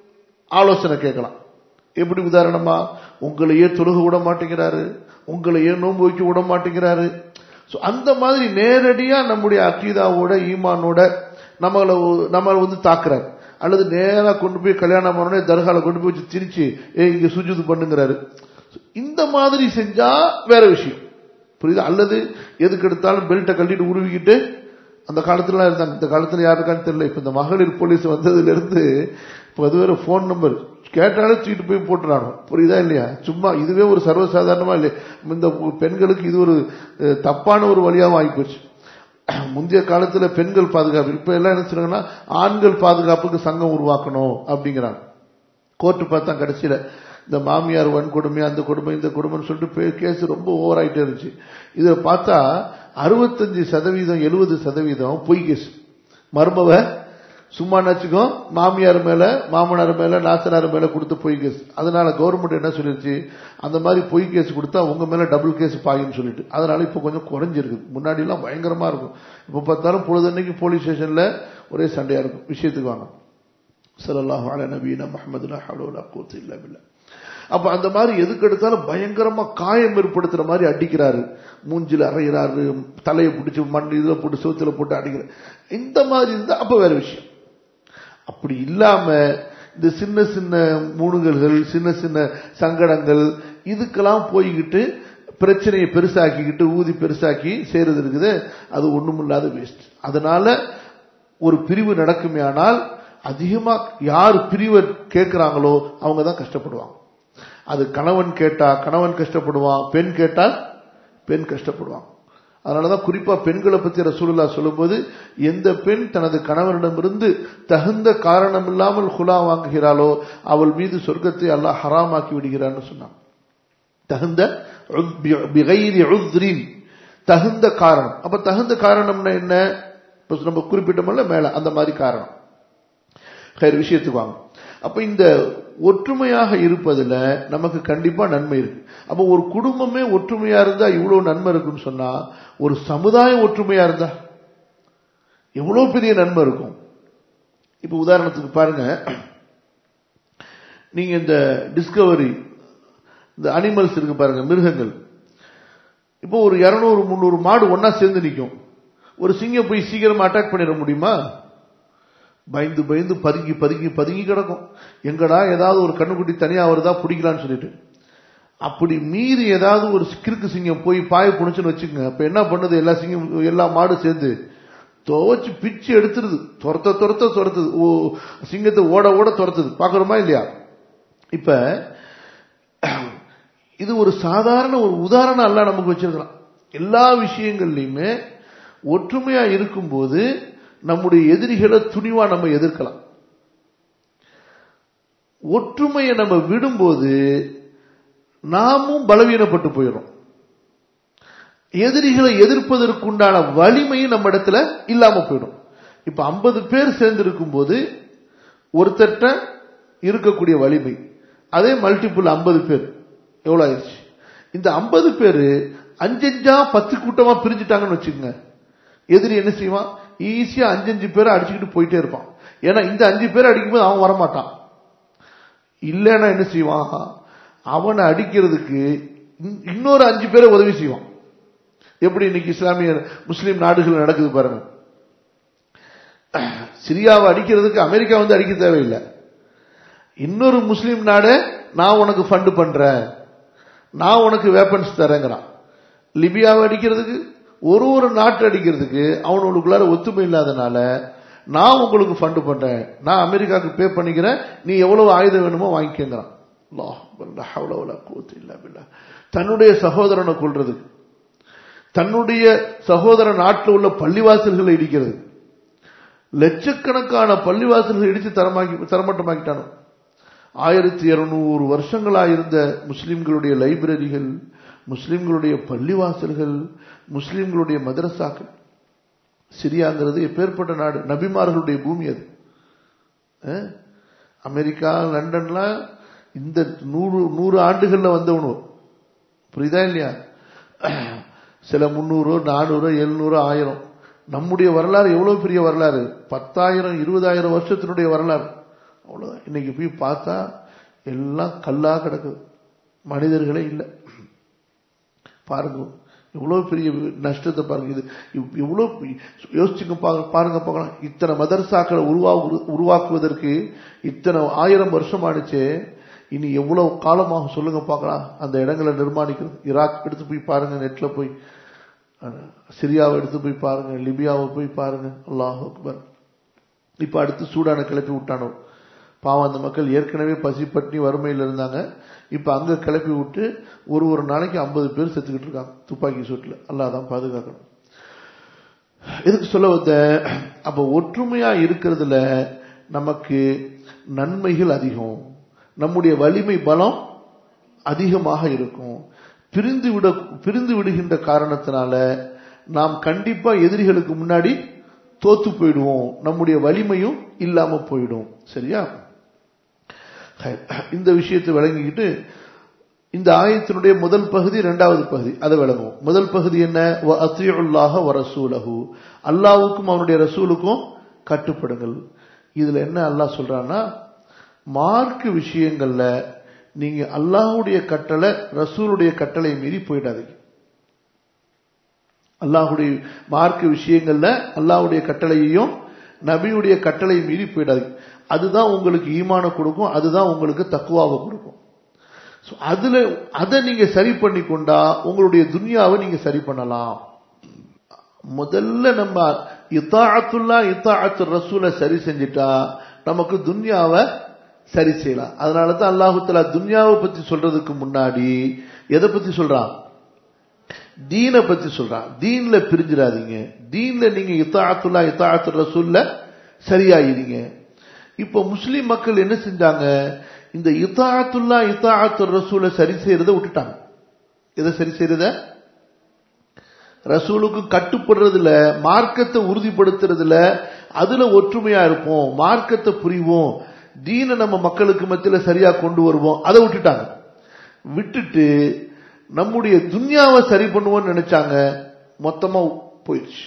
ஆலோசனை கேட்கலாம் எப்படி உதாரணமா உங்களையே தொழுக விட மாட்டேங்கிறாரு உங்களையே நோன்பு வைக்க விட மாட்டேங்கிறாரு So, அந்த மாதிரி நேரடியா நம்முடைய அக்கீதாவோட ஈமானோட நம்மளை ஒ- நம்மளை வந்து தாக்குறாரு அல்லது நேரா கொண்டு போய் கல்யாணம் பண்ணோடனே தர்கால கொண்டு போய் வச்சு திரிச்சு ஏ இங்க சுஜூது பண்ணுங்கிறாரு So, இந்த மாதிரி செஞ்சா வேற விஷயம் புரியுதா அல்லது எதுக்கு எடுத்தாலும் பெல்ட்டை கழட்டிட்டு உருவிக்கிட்டு அந்த காலத்துல இருந்தாங்க இந்த காலத்துல யாருக்கான்னு தெரியல இப்ப இந்த மகளிர் போலீஸ் வந்ததுல இருந்து இப்ப அது வேற போன் நம்பர் கேட்டாலே தூக்கிட்டு போய் போட்டுறானோ புரியுதா இல்லையா சும்மா இதுவே ஒரு சர்வசாதாரணமா இல்லையா இந்த பெண்களுக்கு இது ஒரு அஹ், தப்பான ஒரு வழியாகவும் ஆகிப்போச்சு முந்தைய காலத்துல பெண்கள் பாதுகாப்பு இப்ப எல்லாம் என்ன சொல்றாங்கன்னா ஆண்கள் பாதுகாப்புக்கு சங்கம் உருவாக்கணும் அப்படிங்கிறாங்க கோர்ட்டு பார்த்தா கடைசியில இந்த மாமியார் வன்கொடுமை அந்த கொடுமை இந்த கொடுமைன்னு சொல்லிட்டு கேஸ் ரொம்ப ஓவர் ஆயிட்டே இருந்துச்சு இதை பார்த்தா அறுபத்தஞ்சு சதவீதம் எழுபது சதவீதம் பொய் கேஸ் மருமவ சும்மா நச்சுக்கோ மாமியார் மேல மாமனார் மேல நாத்தனார் மேல கொடுத்த பொய் கேஸ் அதனால கவர்மெண்ட் என்ன சொல்லிருச்சு அந்த மாதிரி பொய் கேஸ் கொடுத்தா உங்க மேல டபுள் கேஸ் பாயின்னு சொல்லிட்டு அதனால இப்ப கொஞ்சம் குறைஞ்சிருக்கு முன்னாடி எல்லாம் பயங்கரமா இருக்கும் இப்ப பார்த்தாலும் பொழுதன்னைக்கு போலீஸ் ஸ்டேஷன்ல ஒரே சண்டையா இருக்கும் விஷயத்துக்கு வாங்க ஸல்லல்லாஹு அலா நபீனா முஹம்மது லா ஹவ்ல வலா குவத்த இல்லா பில்லா அப்ப அந்த மாதிரி எதுக்கு எடுத்தாலும் பயங்கரமா காயம் ஏற்படுத்துற மாதிரி அடிக்கிறாரு மூஞ்சில அறையிறாரு தலையை பிடிச்சி மண் இதுல போட்டு செவுத்துல போட்டு அடிக்கிறார் இந்த மாதிரி இருந்தா அப்ப வேற விஷயம் அப்படி இல்லாம இந்த சின்ன சின்ன மூணுகள்கள் சின்ன சின்ன சங்கடங்கள் இதுக்கெல்லாம் போய்கிட்டு பிரச்சனையை பெருசாக்கிக்கிட்டு ஊதி பெருசாக்கி செய்யறது இருக்குது அது ஒண்ணுமில்லாத வேஸ்ட் அதனால ஒரு பிரிவு நடக்குமே ஆனால் அதிகமா யார் பிரிவை கேட்கிறாங்களோ அவங்க தான் கஷ்டப்படுவாங்க அது கணவன் கேட்டா கணவன் கஷ்டப்படுவான் பெண் கேட்டால் பெண் கஷ்டப்படுவான் அதனாலதான் குறிப்பா பெண்களை பத்தி ரசூலுல்லா சொல்லும்போது எந்த பெண் தனது கணவனிடமிருந்து தகுந்த காரணம் இல்லாமல் குலா வாங்குகிறாளோ அவள் மீது சொர்க்கத்தை அல்லாஹ் ஹராமாக்கி விடுகிறான்னு சொன்னான் தகுந்த பிகைரி உத்ரின் தகுந்த காரணம் அப்ப தகுந்த காரணம்னா என்ன இப்ப நம்ம குறிப்பிட்டோம்ல மேல அந்த மாதிரி காரணம் கயிறு விஷயத்துக்கு வாங்க அப்ப இந்த ஒற்றுமையாக இருப்பதுல நமக்கு கண்டிப்பா நன்மை இருக்கு அப்ப ஒரு குடும்பமே ஒற்றுமையா இருந்தா இவ்வளவு நன்மை இருக்குன்னு சொன்னா ஒரு சமுதாயம் ஒற்றுமையா இருந்தா எவ்வளவு பெரிய நன்மை இருக்கும் இப்ப உதாரணத்துக்கு பாருங்க நீங்க இந்த டிஸ்கவரி இந்த அனிமல்ஸ் இருக்கு பாருங்க மிருகங்கள் இப்போ ஒரு இருநூறு முந்நூறு மாடு ஒன்னா சேர்ந்து நிற்கும் ஒரு சிங்கம் போய் சீக்கிரமா அட்டாக் பண்ணிட முடியுமா பயந்து பயந்து பதுங்கி பதுங்கி பதுங்கி கிடக்கும் எங்கடா ஏதாவது ஒரு கண்ணுக்குட்டி தனியா வருதா பிடிக்கலான்னு சொல்லிட்டு அப்படி மீறி ஏதாவது ஒரு கிறுக்கு சிங்கம் போய் பாய புணிச்சுன்னு வச்சுக்கோங்க அப்ப என்ன பண்ணுது எல்லா சிங்கம் எல்லா மாடு சேர்ந்து துவச்சு பிச்சு எடுத்துருது துரத்த துரத்த துரத்துது ஓ சிங்கத்தை ஓட ஓட துரத்துது பாக்குறோமா இல்லையா இப்ப இது ஒரு சாதாரண ஒரு உதாரணம் அல்ல நமக்கு வச்சிருக்கிறான் எல்லா விஷயங்கள்லையுமே ஒற்றுமையா இருக்கும்போது நம்முடைய எதிரிகளை துணிவா நம்ம எதிர்க்கலாம் ஒற்றுமையை நம்ம விடும்போது நாமும் பலவீனப்பட்டு போயிடும் எதிரிகளை எதிர்ப்பதற்குண்டான வலிமையும் நம்ம இடத்துல இல்லாம போயிடும் இப்ப ஐம்பது பேர் சேர்ந்து இருக்கும்போது ஒருத்தட்ட இருக்கக்கூடிய வலிமை அதே மல்டிபிள் ஐம்பது பேர் எவ்வளவு ஆயிடுச்சு இந்த ஐம்பது பேரு அஞ்சஞ்சா பத்து கூட்டமா பிரிஞ்சுட்டாங்கன்னு வச்சுக்கோங்க எதிரி என்ன செய்வான் ஈஸியா அஞ்சஞ்சு பேரை அடிச்சுக்கிட்டு போயிட்டே இருப்பான் ஏன்னா இந்த அஞ்சு பேரை அடிக்கும்போது அவன் வரமாட்டான் இல்லைன்னா என்ன செய்வான் அவனை அடிக்கிறதுக்கு இன்னொரு அஞ்சு பேரை உதவி செய்வான் எப்படி இன்னைக்கு இஸ்லாமிய முஸ்லீம் நாடுகள் நடக்குது பாருங்க சிரியாவை அடிக்கிறதுக்கு அமெரிக்கா வந்து அடிக்க தேவையில்லை இன்னொரு முஸ்லீம் நாடு நான் உனக்கு ஃபண்டு பண்றேன் நான் உனக்கு வேப்பன்ஸ் தரேங்கிறான் லிபியாவை அடிக்கிறதுக்கு ஒரு ஒரு நாட்டை அடிக்கிறதுக்கு அவனுக்குள்ளார ஒத்துமை இல்லாதனால நான் உங்களுக்கு ஃபண்டு பண்றேன் நான் அமெரிக்காவுக்கு பே பண்ணிக்கிறேன் நீ எவ்வளவு ஆயுதம் வேணுமோ வாங்கிக்கங்கிறான் தன்னுடைய சகோதரனை கொள்றதுக்கு தன்னுடைய சகோதர நாட்டில் உள்ள பள்ளிவாசல்களை இடிக்கிறது லட்சக்கணக்கான பள்ளிவாசல்களை இடித்து தரமாக்கி தரமட்டமாக்கிட்டானோ ஆயிரத்தி இருநூறு வருஷங்களாயிருந்த முஸ்லிம்களுடைய லைப்ரரிகள் முஸ்லிம்களுடைய பள்ளிவாசல்கள் முஸ்லிம்களுடைய மதரசாக்கள் சிரியாங்கிறது எப்பேற்பட்ட நாடு நபிமார்களுடைய பூமி அது அமெரிக்கா லண்டன்லாம் இந்த நூறு நூறு ஆண்டுகள்ல வந்தவனு புரியுதா இல்லையா சில முந்நூறு நானூறு எழுநூறு ஆயிரம் நம்முடைய வரலாறு எவ்வளவு பெரிய வரலாறு பத்தாயிரம் இருபதாயிரம் வருஷத்தினுடைய வரலாறு அவ்வளவுதான் இன்னைக்கு போய் பார்த்தா எல்லாம் கல்லா கிடக்குது மனிதர்களே இல்லை பாருங்க எவ்வளவு பெரிய நஷ்டத்தை பாருங்க இது எவ்வளவு யோசிச்சுங்க பாருங்க பார்க்கலாம் இத்தனை மதரசாக்களை உருவா உருவாக்குவதற்கு இத்தனை ஆயிரம் வருஷம் ஆனிச்சு இனி எவ்வளவு காலமாக சொல்லுங்க பார்க்கலாம் அந்த இடங்களை நிர்மாணிக்கிறது ஈராக் எடுத்து போய் பாருங்க நெட்ல போய் சிரியாவை எடுத்து போய் பாருங்க லிபியாவை போய் பாருங்க அல்லாஹ் அக்பர் இப்ப அடுத்து சூடான கிளப்பி விட்டானோ பாவம் அந்த மக்கள் ஏற்கனவே பசி பட்டினி வறுமையில் இருந்தாங்க இப்ப அங்க கிளப்பி விட்டு ஒரு ஒரு நாளைக்கு ஐம்பது பேர் செத்துக்கிட்டு இருக்காங்க துப்பாக்கி சூட்டில் அல்லாதான் பாதுகாக்கணும் எதுக்கு சொல்ல வந்த அப்ப ஒற்றுமையா இருக்கிறதுல நமக்கு நன்மைகள் அதிகம் நம்முடைய வலிமை பலம் அதிகமாக இருக்கும் பிரிந்து விட பிரிந்து விடுகின்ற காரணத்தினால நாம் கண்டிப்பா எதிரிகளுக்கு முன்னாடி தோத்து போயிடுவோம் நம்முடைய வலிமையும் இல்லாம போயிடும் சரியா இந்த விஷயத்தை விளங்கிக்கிட்டு இந்த ஆயத்தினுடைய முதல் பகுதி இரண்டாவது பகுதி அதை விளங்குவோம் முதல் பகுதி என்ன அத்தியுல்லாக வரசூலகு அல்லாவுக்கும் அவனுடைய ரசூலுக்கும் கட்டுப்படுங்கள் இதுல என்ன அல்லாஹ் சொல்றான்னா மார்க் விஷயங்கள்ல நீங்க அல்லாஹுடைய கட்டளை ரசூலுடைய கட்டளை மீறி போயிடாதீங்க அல்லாஹுடைய மார்க் விஷயங்கள்ல அல்லாஹுடைய கட்டளையையும் நபியுடைய கட்டளை மீறி போயிடாதீங்க அதுதான் உங்களுக்கு ஈமான கொடுக்கும் அதுதான் உங்களுக்கு தக்குவாவை கொடுக்கும் அதுல அதை நீங்க சரி பண்ணி கொண்டா உங்களுடைய துன்யாவை நீங்க சரி பண்ணலாம் முதல்ல நம்ம இத்தாத்துல்லா இத்தாத்து ரசூலை சரி செஞ்சுட்டா நமக்கு துன்யாவை சரி செய்யலாம் அதனால தான் அல்லாஹு தலா துன்யாவை பத்தி சொல்றதுக்கு முன்னாடி எதை பத்தி சொல்றான் தீனை பத்தி சொல்றான் தீன்ல பிரிஞ்சிடாதீங்க தீன்ல நீங்க இத்தாத்துல்லா இத்தாத்து ரசூல்ல சரியாயிருங்க இப்ப முஸ்லிம் மக்கள் என்ன செஞ்சாங்க இந்த இத்தாத்துல்லா இத்தாத்து ரசூலை சரி செய்யறத விட்டுட்டாங்க எதை சரி செய்யறத ரசூலுக்கு கட்டுப்படுறதுல மார்க்கத்தை உறுதிப்படுத்துறதுல அதுல ஒற்றுமையா இருப்போம் மார்க்கத்தை புரிவோம் தீன நம்ம மக்களுக்கு மத்தியில சரியா கொண்டு வருவோம் அதை விட்டுட்டாங்க விட்டுட்டு நம்முடைய துன்யாவை சரி பண்ணுவோம்னு நினைச்சாங்க மொத்தமா போயிடுச்சு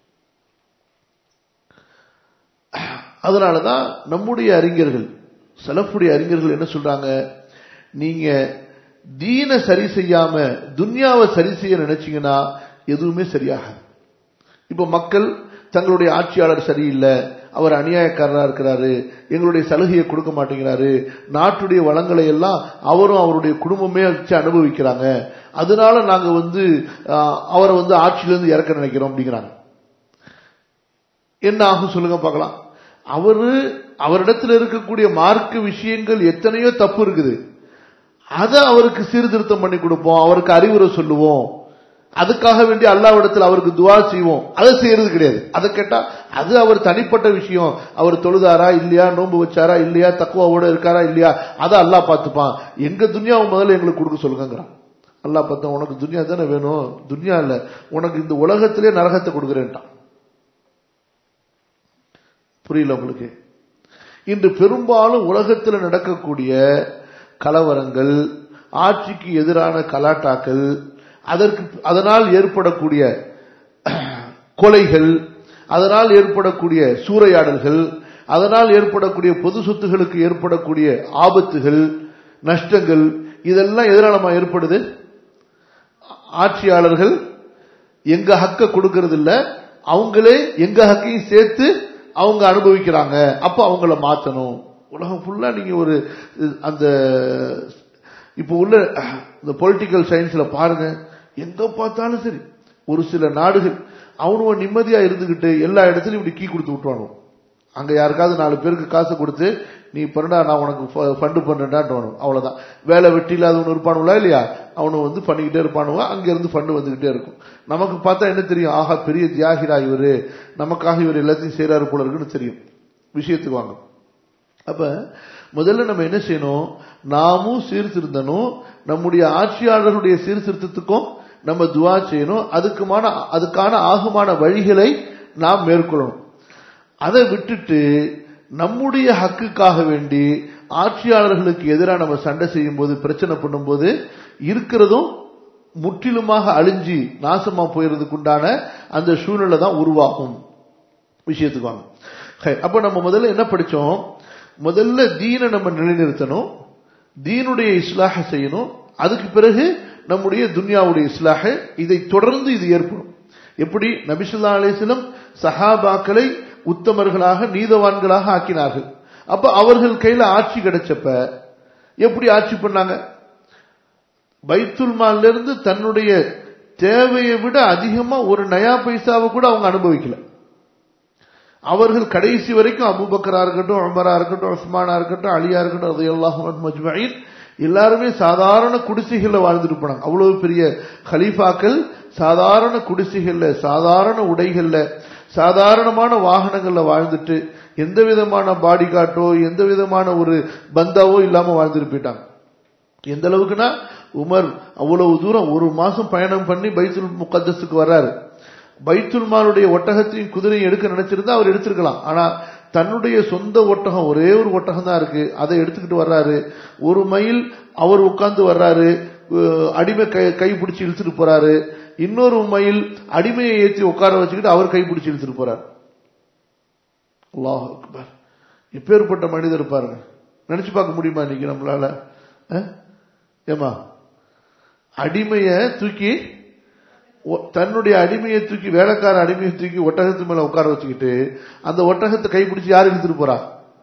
அதனாலதான் நம்முடைய அறிஞர்கள் செலப்புடைய அறிஞர்கள் என்ன சொல்றாங்க நீங்க தீன சரி செய்யாம துன்யாவை சரி செய்ய நினைச்சீங்கன்னா எதுவுமே சரியாகாது இப்ப மக்கள் தங்களுடைய ஆட்சியாளர் சரியில்லை அவர் அநியாயக்காரரா இருக்கிறாரு எங்களுடைய சலுகையை கொடுக்க மாட்டேங்கிறாரு நாட்டுடைய வளங்களை எல்லாம் அவரும் அவருடைய குடும்பமே வச்சு அனுபவிக்கிறாங்க அதனால நாங்க வந்து அவரை வந்து ஆட்சியிலிருந்து இறக்க நினைக்கிறோம் அப்படிங்கிறாங்க என்ன ஆகும் சொல்லுங்க பார்க்கலாம் அவரு அவரிடத்தில் இருக்கக்கூடிய மார்க்க விஷயங்கள் எத்தனையோ தப்பு இருக்குது அதை அவருக்கு சீர்திருத்தம் பண்ணி கொடுப்போம் அவருக்கு அறிவுரை சொல்லுவோம் அதுக்காக வேண்டி அல்லாவிடத்தில் அவருக்கு துவா செய்வோம் அதை செய்யறது கிடையாது அதை கேட்டா அது அவர் தனிப்பட்ட விஷயம் அவர் தொழுதாரா இல்லையா நோன்பு வச்சாரா இல்லையா தக்குவாவோட இருக்காரா இல்லையா அதை அல்லாஹ் பார்த்துப்பான் எங்க துன்யாவை முதல்ல எங்களுக்கு கொடுக்க சொல்லுங்கிறான் அல்லாஹ் பார்த்தா உனக்கு துன்யா தானே வேணும் துன்யா இல்ல உனக்கு இந்த உலகத்திலே நரகத்தை கொடுக்குறேன்ட்டான் புரியல உங்களுக்கு இன்று பெரும்பாலும் உலகத்தில் நடக்கக்கூடிய கலவரங்கள் ஆட்சிக்கு எதிரான கலாட்டாக்கள் அதற்கு அதனால் ஏற்படக்கூடிய கொலைகள் அதனால் ஏற்படக்கூடிய சூறையாடல்கள் அதனால் ஏற்படக்கூடிய பொது சொத்துகளுக்கு ஏற்படக்கூடிய ஆபத்துகள் நஷ்டங்கள் இதெல்லாம் எதிராலமா ஏற்படுது ஆட்சியாளர்கள் எங்க ஹக்க கொடுக்கறது இல்ல அவங்களே எங்க ஹக்கையும் சேர்த்து அவங்க அனுபவிக்கிறாங்க அப்ப அவங்கள மாத்தணும் உலகம் ஃபுல்லா நீங்க ஒரு அந்த இப்போ உள்ள இந்த பொலிட்டிக்கல் சயின்ஸ்ல பாருங்க எங்க பார்த்தாலும் சரி ஒரு சில நாடுகள் அவனுவ நிம்மதியா இருந்துகிட்டு எல்லா இடத்துலயும் இப்படி கீ கொடுத்து விட்டுவானு அங்க யாருக்காவது நாலு பேருக்கு காசு கொடுத்து நீ பண்ணா நான் உனக்கு ஃபண்டு பண்றேன்டான்னு அவ்வளவுதான் வேலை வெட்டி இல்லாதவனு இருப்பானுங்களா இல்லையா அவனு வந்து பண்ணிக்கிட்டே இருப்பானுவா அங்க இருந்து ஃபண்டு வந்துகிட்டே இருக்கும் நமக்கு பார்த்தா என்ன தெரியும் ஆஹா பெரிய தியாகிரா இவரு நமக்காக இவர் எல்லாத்தையும் செய்யறாரு போல இருக்குன்னு தெரியும் விஷயத்துக்கு வாங்க அப்ப முதல்ல நம்ம என்ன செய்யணும் நாமும் சீர்திருந்தனும் நம்முடைய ஆட்சியாளர்களுடைய சீர்திருத்தத்துக்கும் நம்ம துவா செய்யணும் அதுக்குமான அதுக்கான ஆகுமான வழிகளை நாம் மேற்கொள்ளணும் அதை விட்டுட்டு நம்முடைய ஹக்குக்காக வேண்டி ஆட்சியாளர்களுக்கு எதிராக நம்ம சண்டை செய்யும் போது பிரச்சனை பண்ணும்போது இருக்கிறதும் முற்றிலுமாக அழிஞ்சி நாசமா போயிருதுக்கு உண்டான அந்த சூழ்நிலை தான் உருவாகும் விஷயத்துக்கு வாங்க அப்ப நம்ம முதல்ல என்ன படிச்சோம் முதல்ல தீனை நம்ம நிலைநிறுத்தணும் தீனுடைய இஸ்லாக செய்யணும் அதுக்கு பிறகு நம்முடைய துன்யாவுடைய இஸ்லாக இதை தொடர்ந்து இது ஏற்படும் எப்படி நபிசுல்லா அலிஸ்லம் சஹாபாக்களை உத்தமர்களாக நீதவான்களாக ஆக்கினார்கள் அப்ப அவர்கள் கையில ஆட்சி கிடைச்சப்ப எப்படி ஆட்சி பண்ணாங்க பைத்துல் மால்ல இருந்து தன்னுடைய தேவையை விட அதிகமா ஒரு நயா பைசாவை கூட அவங்க அனுபவிக்கல அவர்கள் கடைசி வரைக்கும் அபுபக்கரா இருக்கட்டும் அமரா இருக்கட்டும் உஸ்மானா இருக்கட்டும் அலியா இருக்கட்டும் அது எல்லாம் மஜ்மயின் எல்லாருமே சாதாரண குடிசைகள்ல வாழ்ந்துட்டு போனாங்க அவ்வளவு பெரிய ஹலீஃபாக்கள் சாதாரண குடிசைகள்ல சாதாரண உடைகள்ல சாதாரணமான வாகனங்கள்ல வாழ்ந்துட்டு எந்த விதமான பாடி காட்டோ எந்த விதமான ஒரு பந்தாவோ இல்லாம வாழ்ந்துட்டு போயிட்டாங்க எந்த அளவுக்குன்னா உமர் அவ்வளவு தூரம் ஒரு மாசம் பயணம் பண்ணி பைத்துல் முகத்தஸுக்கு வர்றாரு பைத்துல் மாலுடைய ஒட்டகத்தையும் குதிரையும் எடுக்க நினைச்சிருந்தா அவர் எடுத்திருக்கலாம் ஆனா தன்னுடைய சொந்த ஒட்டகம் ஒரே ஒரு ஒட்டகம் தான் இருக்கு அதை எடுத்துக்கிட்டு வர்றாரு ஒரு மைல் அவர் உட்கார்ந்து வர்றாரு அடிமை கை கை பிடிச்சி இழுத்துட்டு போறாரு இன்னொரு மைல் அடிமையை ஏற்றி உட்கார வச்சுக்கிட்டு அவர் கை பிடிச்சி இழுத்துட்டு போறாரு அல்லாஹ் அக்பர் எப்பேற்பட்ட மனிதர் பாருங்க நினைச்சு பார்க்க முடியுமா இன்னைக்கு நம்மளால ஏமா அடிமைய தூக்கி தன்னுடைய அடிமையை தூக்கி வேலைக்கார அடிமையை தூக்கி ஒட்டகத்து மேல உட்கார வச்சுக்கிட்டு அந்த ஒட்டகத்தை கைப்பிடிச்சு யாரு இழுத்துட்டு போறா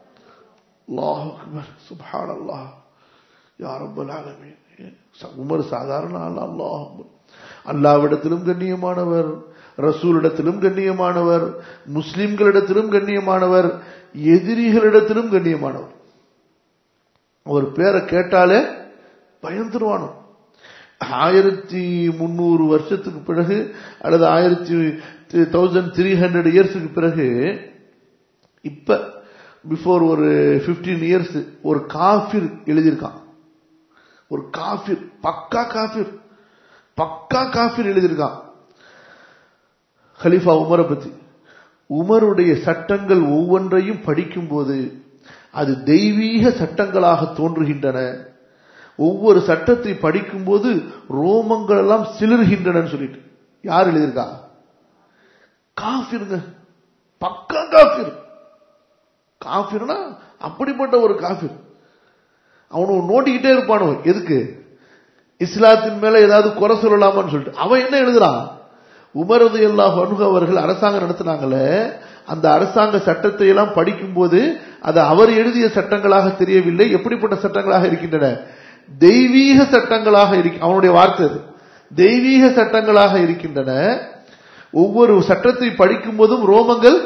சுபான் அல்லாஹ் யாரம்பல் ஆலமே உமர் சாதாரண ஆள் அல்லாஹ் அல்லாவிடத்திலும் கண்ணியமானவர் ரசூலிடத்திலும் கண்ணியமானவர் முஸ்லிம்களிடத்திலும் கண்ணியமானவர் எதிரிகளிடத்திலும் கண்ணியமானவர் அவர் பேரை கேட்டாலே பயந்துருவானோ ஆயிரத்தி முன்னூறு வருஷத்துக்கு பிறகு அல்லது ஆயிரத்தி தௌசண்ட் த்ரீ ஹண்ட்ரட் இயர்ஸுக்கு பிறகு இப்ப பிஃபோர் ஒரு பிப்டீன் இயர்ஸ் ஒரு காஃபிர் எழுதியிருக்கான் ஒரு காஃபிர் பக்கா காஃபிர் பக்கா காஃபிர் எழுதியிருக்கான் ஹலிஃபா உமரை பத்தி உமருடைய சட்டங்கள் ஒவ்வொன்றையும் படிக்கும் போது அது தெய்வீக சட்டங்களாக தோன்றுகின்றன ஒவ்வொரு சட்டத்தை படிக்கும் போது ரோமங்கள் எல்லாம் சிலிர்கின்றன சொல்லிட்டு யார் எழுதியிருக்கா காஃபிருங்க பக்கா காஃபிர் காஃபிர்னா அப்படிப்பட்ட ஒரு காஃபிர் அவனு நோண்டிக்கிட்டே இருப்பானோ எதுக்கு இஸ்லாத்தின் மேல ஏதாவது குறை சொல்லலாமான்னு சொல்லிட்டு அவன் என்ன எழுதுறான் உமரது எல்லா அவர்கள் அரசாங்கம் நடத்தினாங்களே அந்த அரசாங்க சட்டத்தை எல்லாம் படிக்கும் போது அது அவர் எழுதிய சட்டங்களாக தெரியவில்லை எப்படிப்பட்ட சட்டங்களாக இருக்கின்றன தெய்வீக சட்டங்களாக இருக்கு அவனுடைய வார்த்தை அது தெய்வீக சட்டங்களாக இருக்கின்றன ஒவ்வொரு சட்டத்தை படிக்கும் போதும் ரோமங்கள்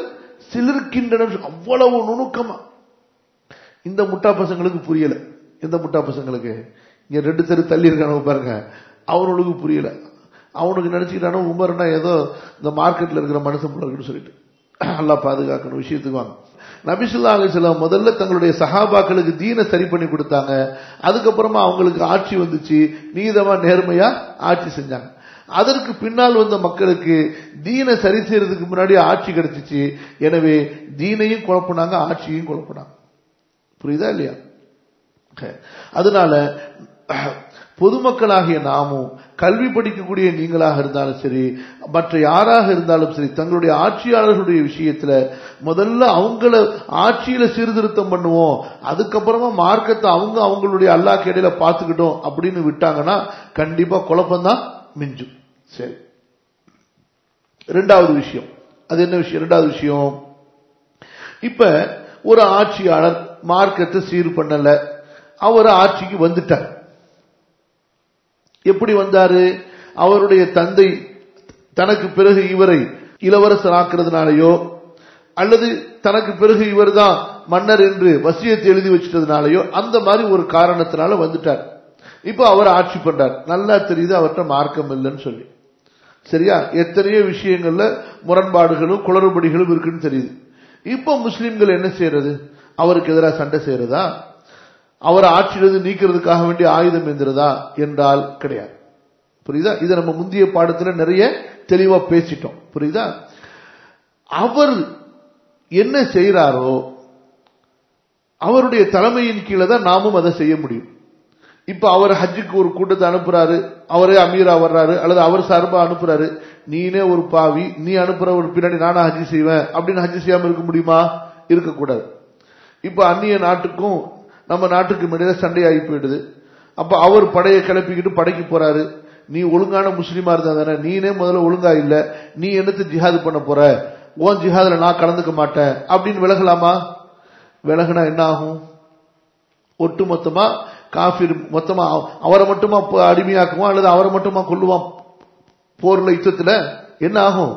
சிலிர்க்கின்றன அவ்வளவு நுணுக்கமா இந்த முட்டா பசங்களுக்கு புரியல இந்த முட்டா பசங்களுக்கு இங்க ரெண்டு தெரு தள்ளி இருக்கானவங்க பாருங்க அவனுக்கு புரியல அவனுக்கு நினைச்சுக்கிட்டானோ உமர்னா ஏதோ இந்த மார்க்கெட்ல இருக்கிற மனுஷன் போல இருக்குன்னு சொல்லிட்டு நல்லா பாதுகாக்கணும் விஷயத்துக்கு வாங்க நபிசுல்லா அலிஸ்லாம் முதல்ல தங்களுடைய சஹாபாக்களுக்கு தீனை சரி பண்ணி கொடுத்தாங்க அதுக்கப்புறமா அவங்களுக்கு ஆட்சி வந்துச்சு நீதமா நேர்மையா ஆட்சி செஞ்சாங்க அதற்கு பின்னால் வந்த மக்களுக்கு தீனை சரி செய்யறதுக்கு முன்னாடி ஆட்சி கிடைச்சிச்சு எனவே தீனையும் குழப்பினாங்க ஆட்சியையும் குழப்பினாங்க புரியுதா இல்லையா அதனால பொதுமக்களாகிய நாமும் கல்வி படிக்கக்கூடிய நீங்களாக இருந்தாலும் சரி மற்ற யாராக இருந்தாலும் சரி தங்களுடைய ஆட்சியாளர்களுடைய விஷயத்துல முதல்ல அவங்கள ஆட்சியில சீர்திருத்தம் பண்ணுவோம் அதுக்கப்புறமா மார்க்கத்தை அவங்க அவங்களுடைய அல்லா கேடையில பார்த்துக்கிட்டோம் அப்படின்னு விட்டாங்கன்னா கண்டிப்பா குழப்பம்தான் மிஞ்சும் சரி ரெண்டாவது விஷயம் அது என்ன விஷயம் ரெண்டாவது விஷயம் இப்ப ஒரு ஆட்சியாளர் மார்க்கத்தை சீர் பண்ணல அவர் ஆட்சிக்கு வந்துட்டார் எப்படி வந்தாரு அவருடைய தந்தை தனக்கு பிறகு இவரை இளவரசர் ஆக்குறதுனாலயோ அல்லது தனக்கு பிறகு இவர் தான் மன்னர் என்று வசியத்தை எழுதி வச்சிட்டதுனாலயோ அந்த மாதிரி ஒரு காரணத்தினால வந்துட்டார் இப்போ அவர் ஆட்சி பண்றார் நல்லா தெரியுது அவர்கிட்ட மார்க்கம் இல்லைன்னு சொல்லி சரியா எத்தனையோ விஷயங்கள்ல முரண்பாடுகளும் குளறுபடிகளும் இருக்குன்னு தெரியுது இப்போ முஸ்லிம்கள் என்ன செய்யறது அவருக்கு எதிராக சண்டை செய்யறதா அவர் ஆட்சியிலிருந்து நீக்கிறதுக்காக வேண்டிய ஆயுதம் எந்திரதா என்றால் கிடையாது புரியுதா இதை நம்ம முந்தைய பாடத்துல நிறைய தெளிவா பேசிட்டோம் புரியுதா அவர் என்ன செய்யறாரோ அவருடைய தலைமையின் கீழே தான் நாமும் அதை செய்ய முடியும் இப்ப அவர் ஹஜ்ஜுக்கு ஒரு கூட்டத்தை அனுப்புறாரு அவரே அமீரா வர்றாரு அல்லது அவர் சார்பா அனுப்புறாரு நீனே ஒரு பாவி நீ அனுப்புற ஒரு பின்னாடி நானும் ஹஜ்ஜி செய்வேன் அப்படின்னு ஹஜ்ஜி செய்யாம இருக்க முடியுமா இருக்கக்கூடாது இப்ப அந்நிய நாட்டுக்கும் நம்ம நாட்டுக்கு இடையில சண்டையாகி போயிடுது அப்ப அவர் படையை கிளப்பிக்கிட்டு படைக்கு போறாரு நீ ஒழுங்கான முஸ்லீமா இருந்தா தானே நீனே முதல்ல ஒழுங்கா இல்ல நீ என்னத்து ஜிஹாது பண்ண போற ஓன் ஜிஹாதுல நான் கலந்துக்க மாட்டேன் அப்படின்னு விலகலாமா விலகுனா என்ன ஆகும் ஒட்டு மொத்தமா காஃபிர் மொத்தமா அவரை மட்டுமா அடிமையாக்குவான் அல்லது அவரை மட்டுமா கொள்ளுவான் போர்ல யுத்தத்துல என்ன ஆகும்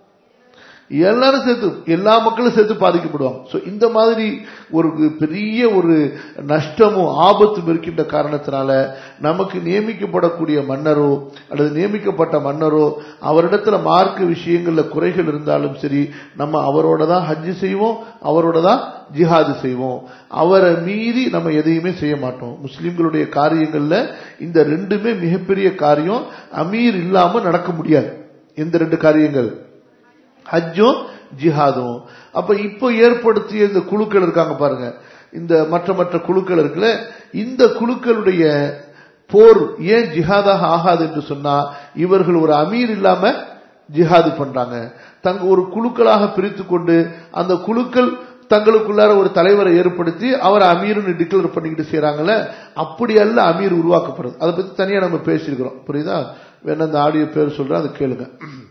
எல்லாரும் சேர்த்து எல்லா மக்களும் சேர்த்து பாதிக்கப்படுவாங்க ஸோ இந்த மாதிரி ஒரு பெரிய ஒரு நஷ்டமும் ஆபத்தும் இருக்கின்ற காரணத்தினால நமக்கு நியமிக்கப்படக்கூடிய மன்னரோ அல்லது நியமிக்கப்பட்ட மன்னரோ அவரிடத்துல மார்க்க விஷயங்கள்ல குறைகள் இருந்தாலும் சரி நம்ம அவரோட தான் ஹஜ்ஜு செய்வோம் அவரோட தான் ஜிஹாது செய்வோம் அவரை மீறி நம்ம எதையுமே செய்ய மாட்டோம் முஸ்லிம்களுடைய காரியங்கள்ல இந்த ரெண்டுமே மிகப்பெரிய காரியம் அமீர் இல்லாம நடக்க முடியாது எந்த ரெண்டு காரியங்கள் ஹஜ்ஜும் ஜிஹாதும் அப்ப இப்போ ஏற்படுத்திய இந்த குழுக்கள் இருக்காங்க பாருங்க இந்த மற்ற மற்ற குழுக்கள் இருக்குல்ல இந்த குழுக்களுடைய போர் ஏன் ஜிஹாதாக ஆகாது என்று சொன்னா இவர்கள் ஒரு அமீர் இல்லாம ஜிஹாது பண்றாங்க தங்க ஒரு குழுக்களாக பிரித்து கொண்டு அந்த குழுக்கள் தங்களுக்குள்ளார ஒரு தலைவரை ஏற்படுத்தி அவர் அமீர்னு டிக்ளேர் பண்ணிக்கிட்டு செய்யறாங்கல்ல அப்படி அல்ல அமீர் உருவாக்கப்படுறது அதை பத்தி தனியா நம்ம பேசியிருக்கிறோம் புரியுதா வேணா அந்த ஆடியோ பேர் சொல்றேன் அதை கேளுங்க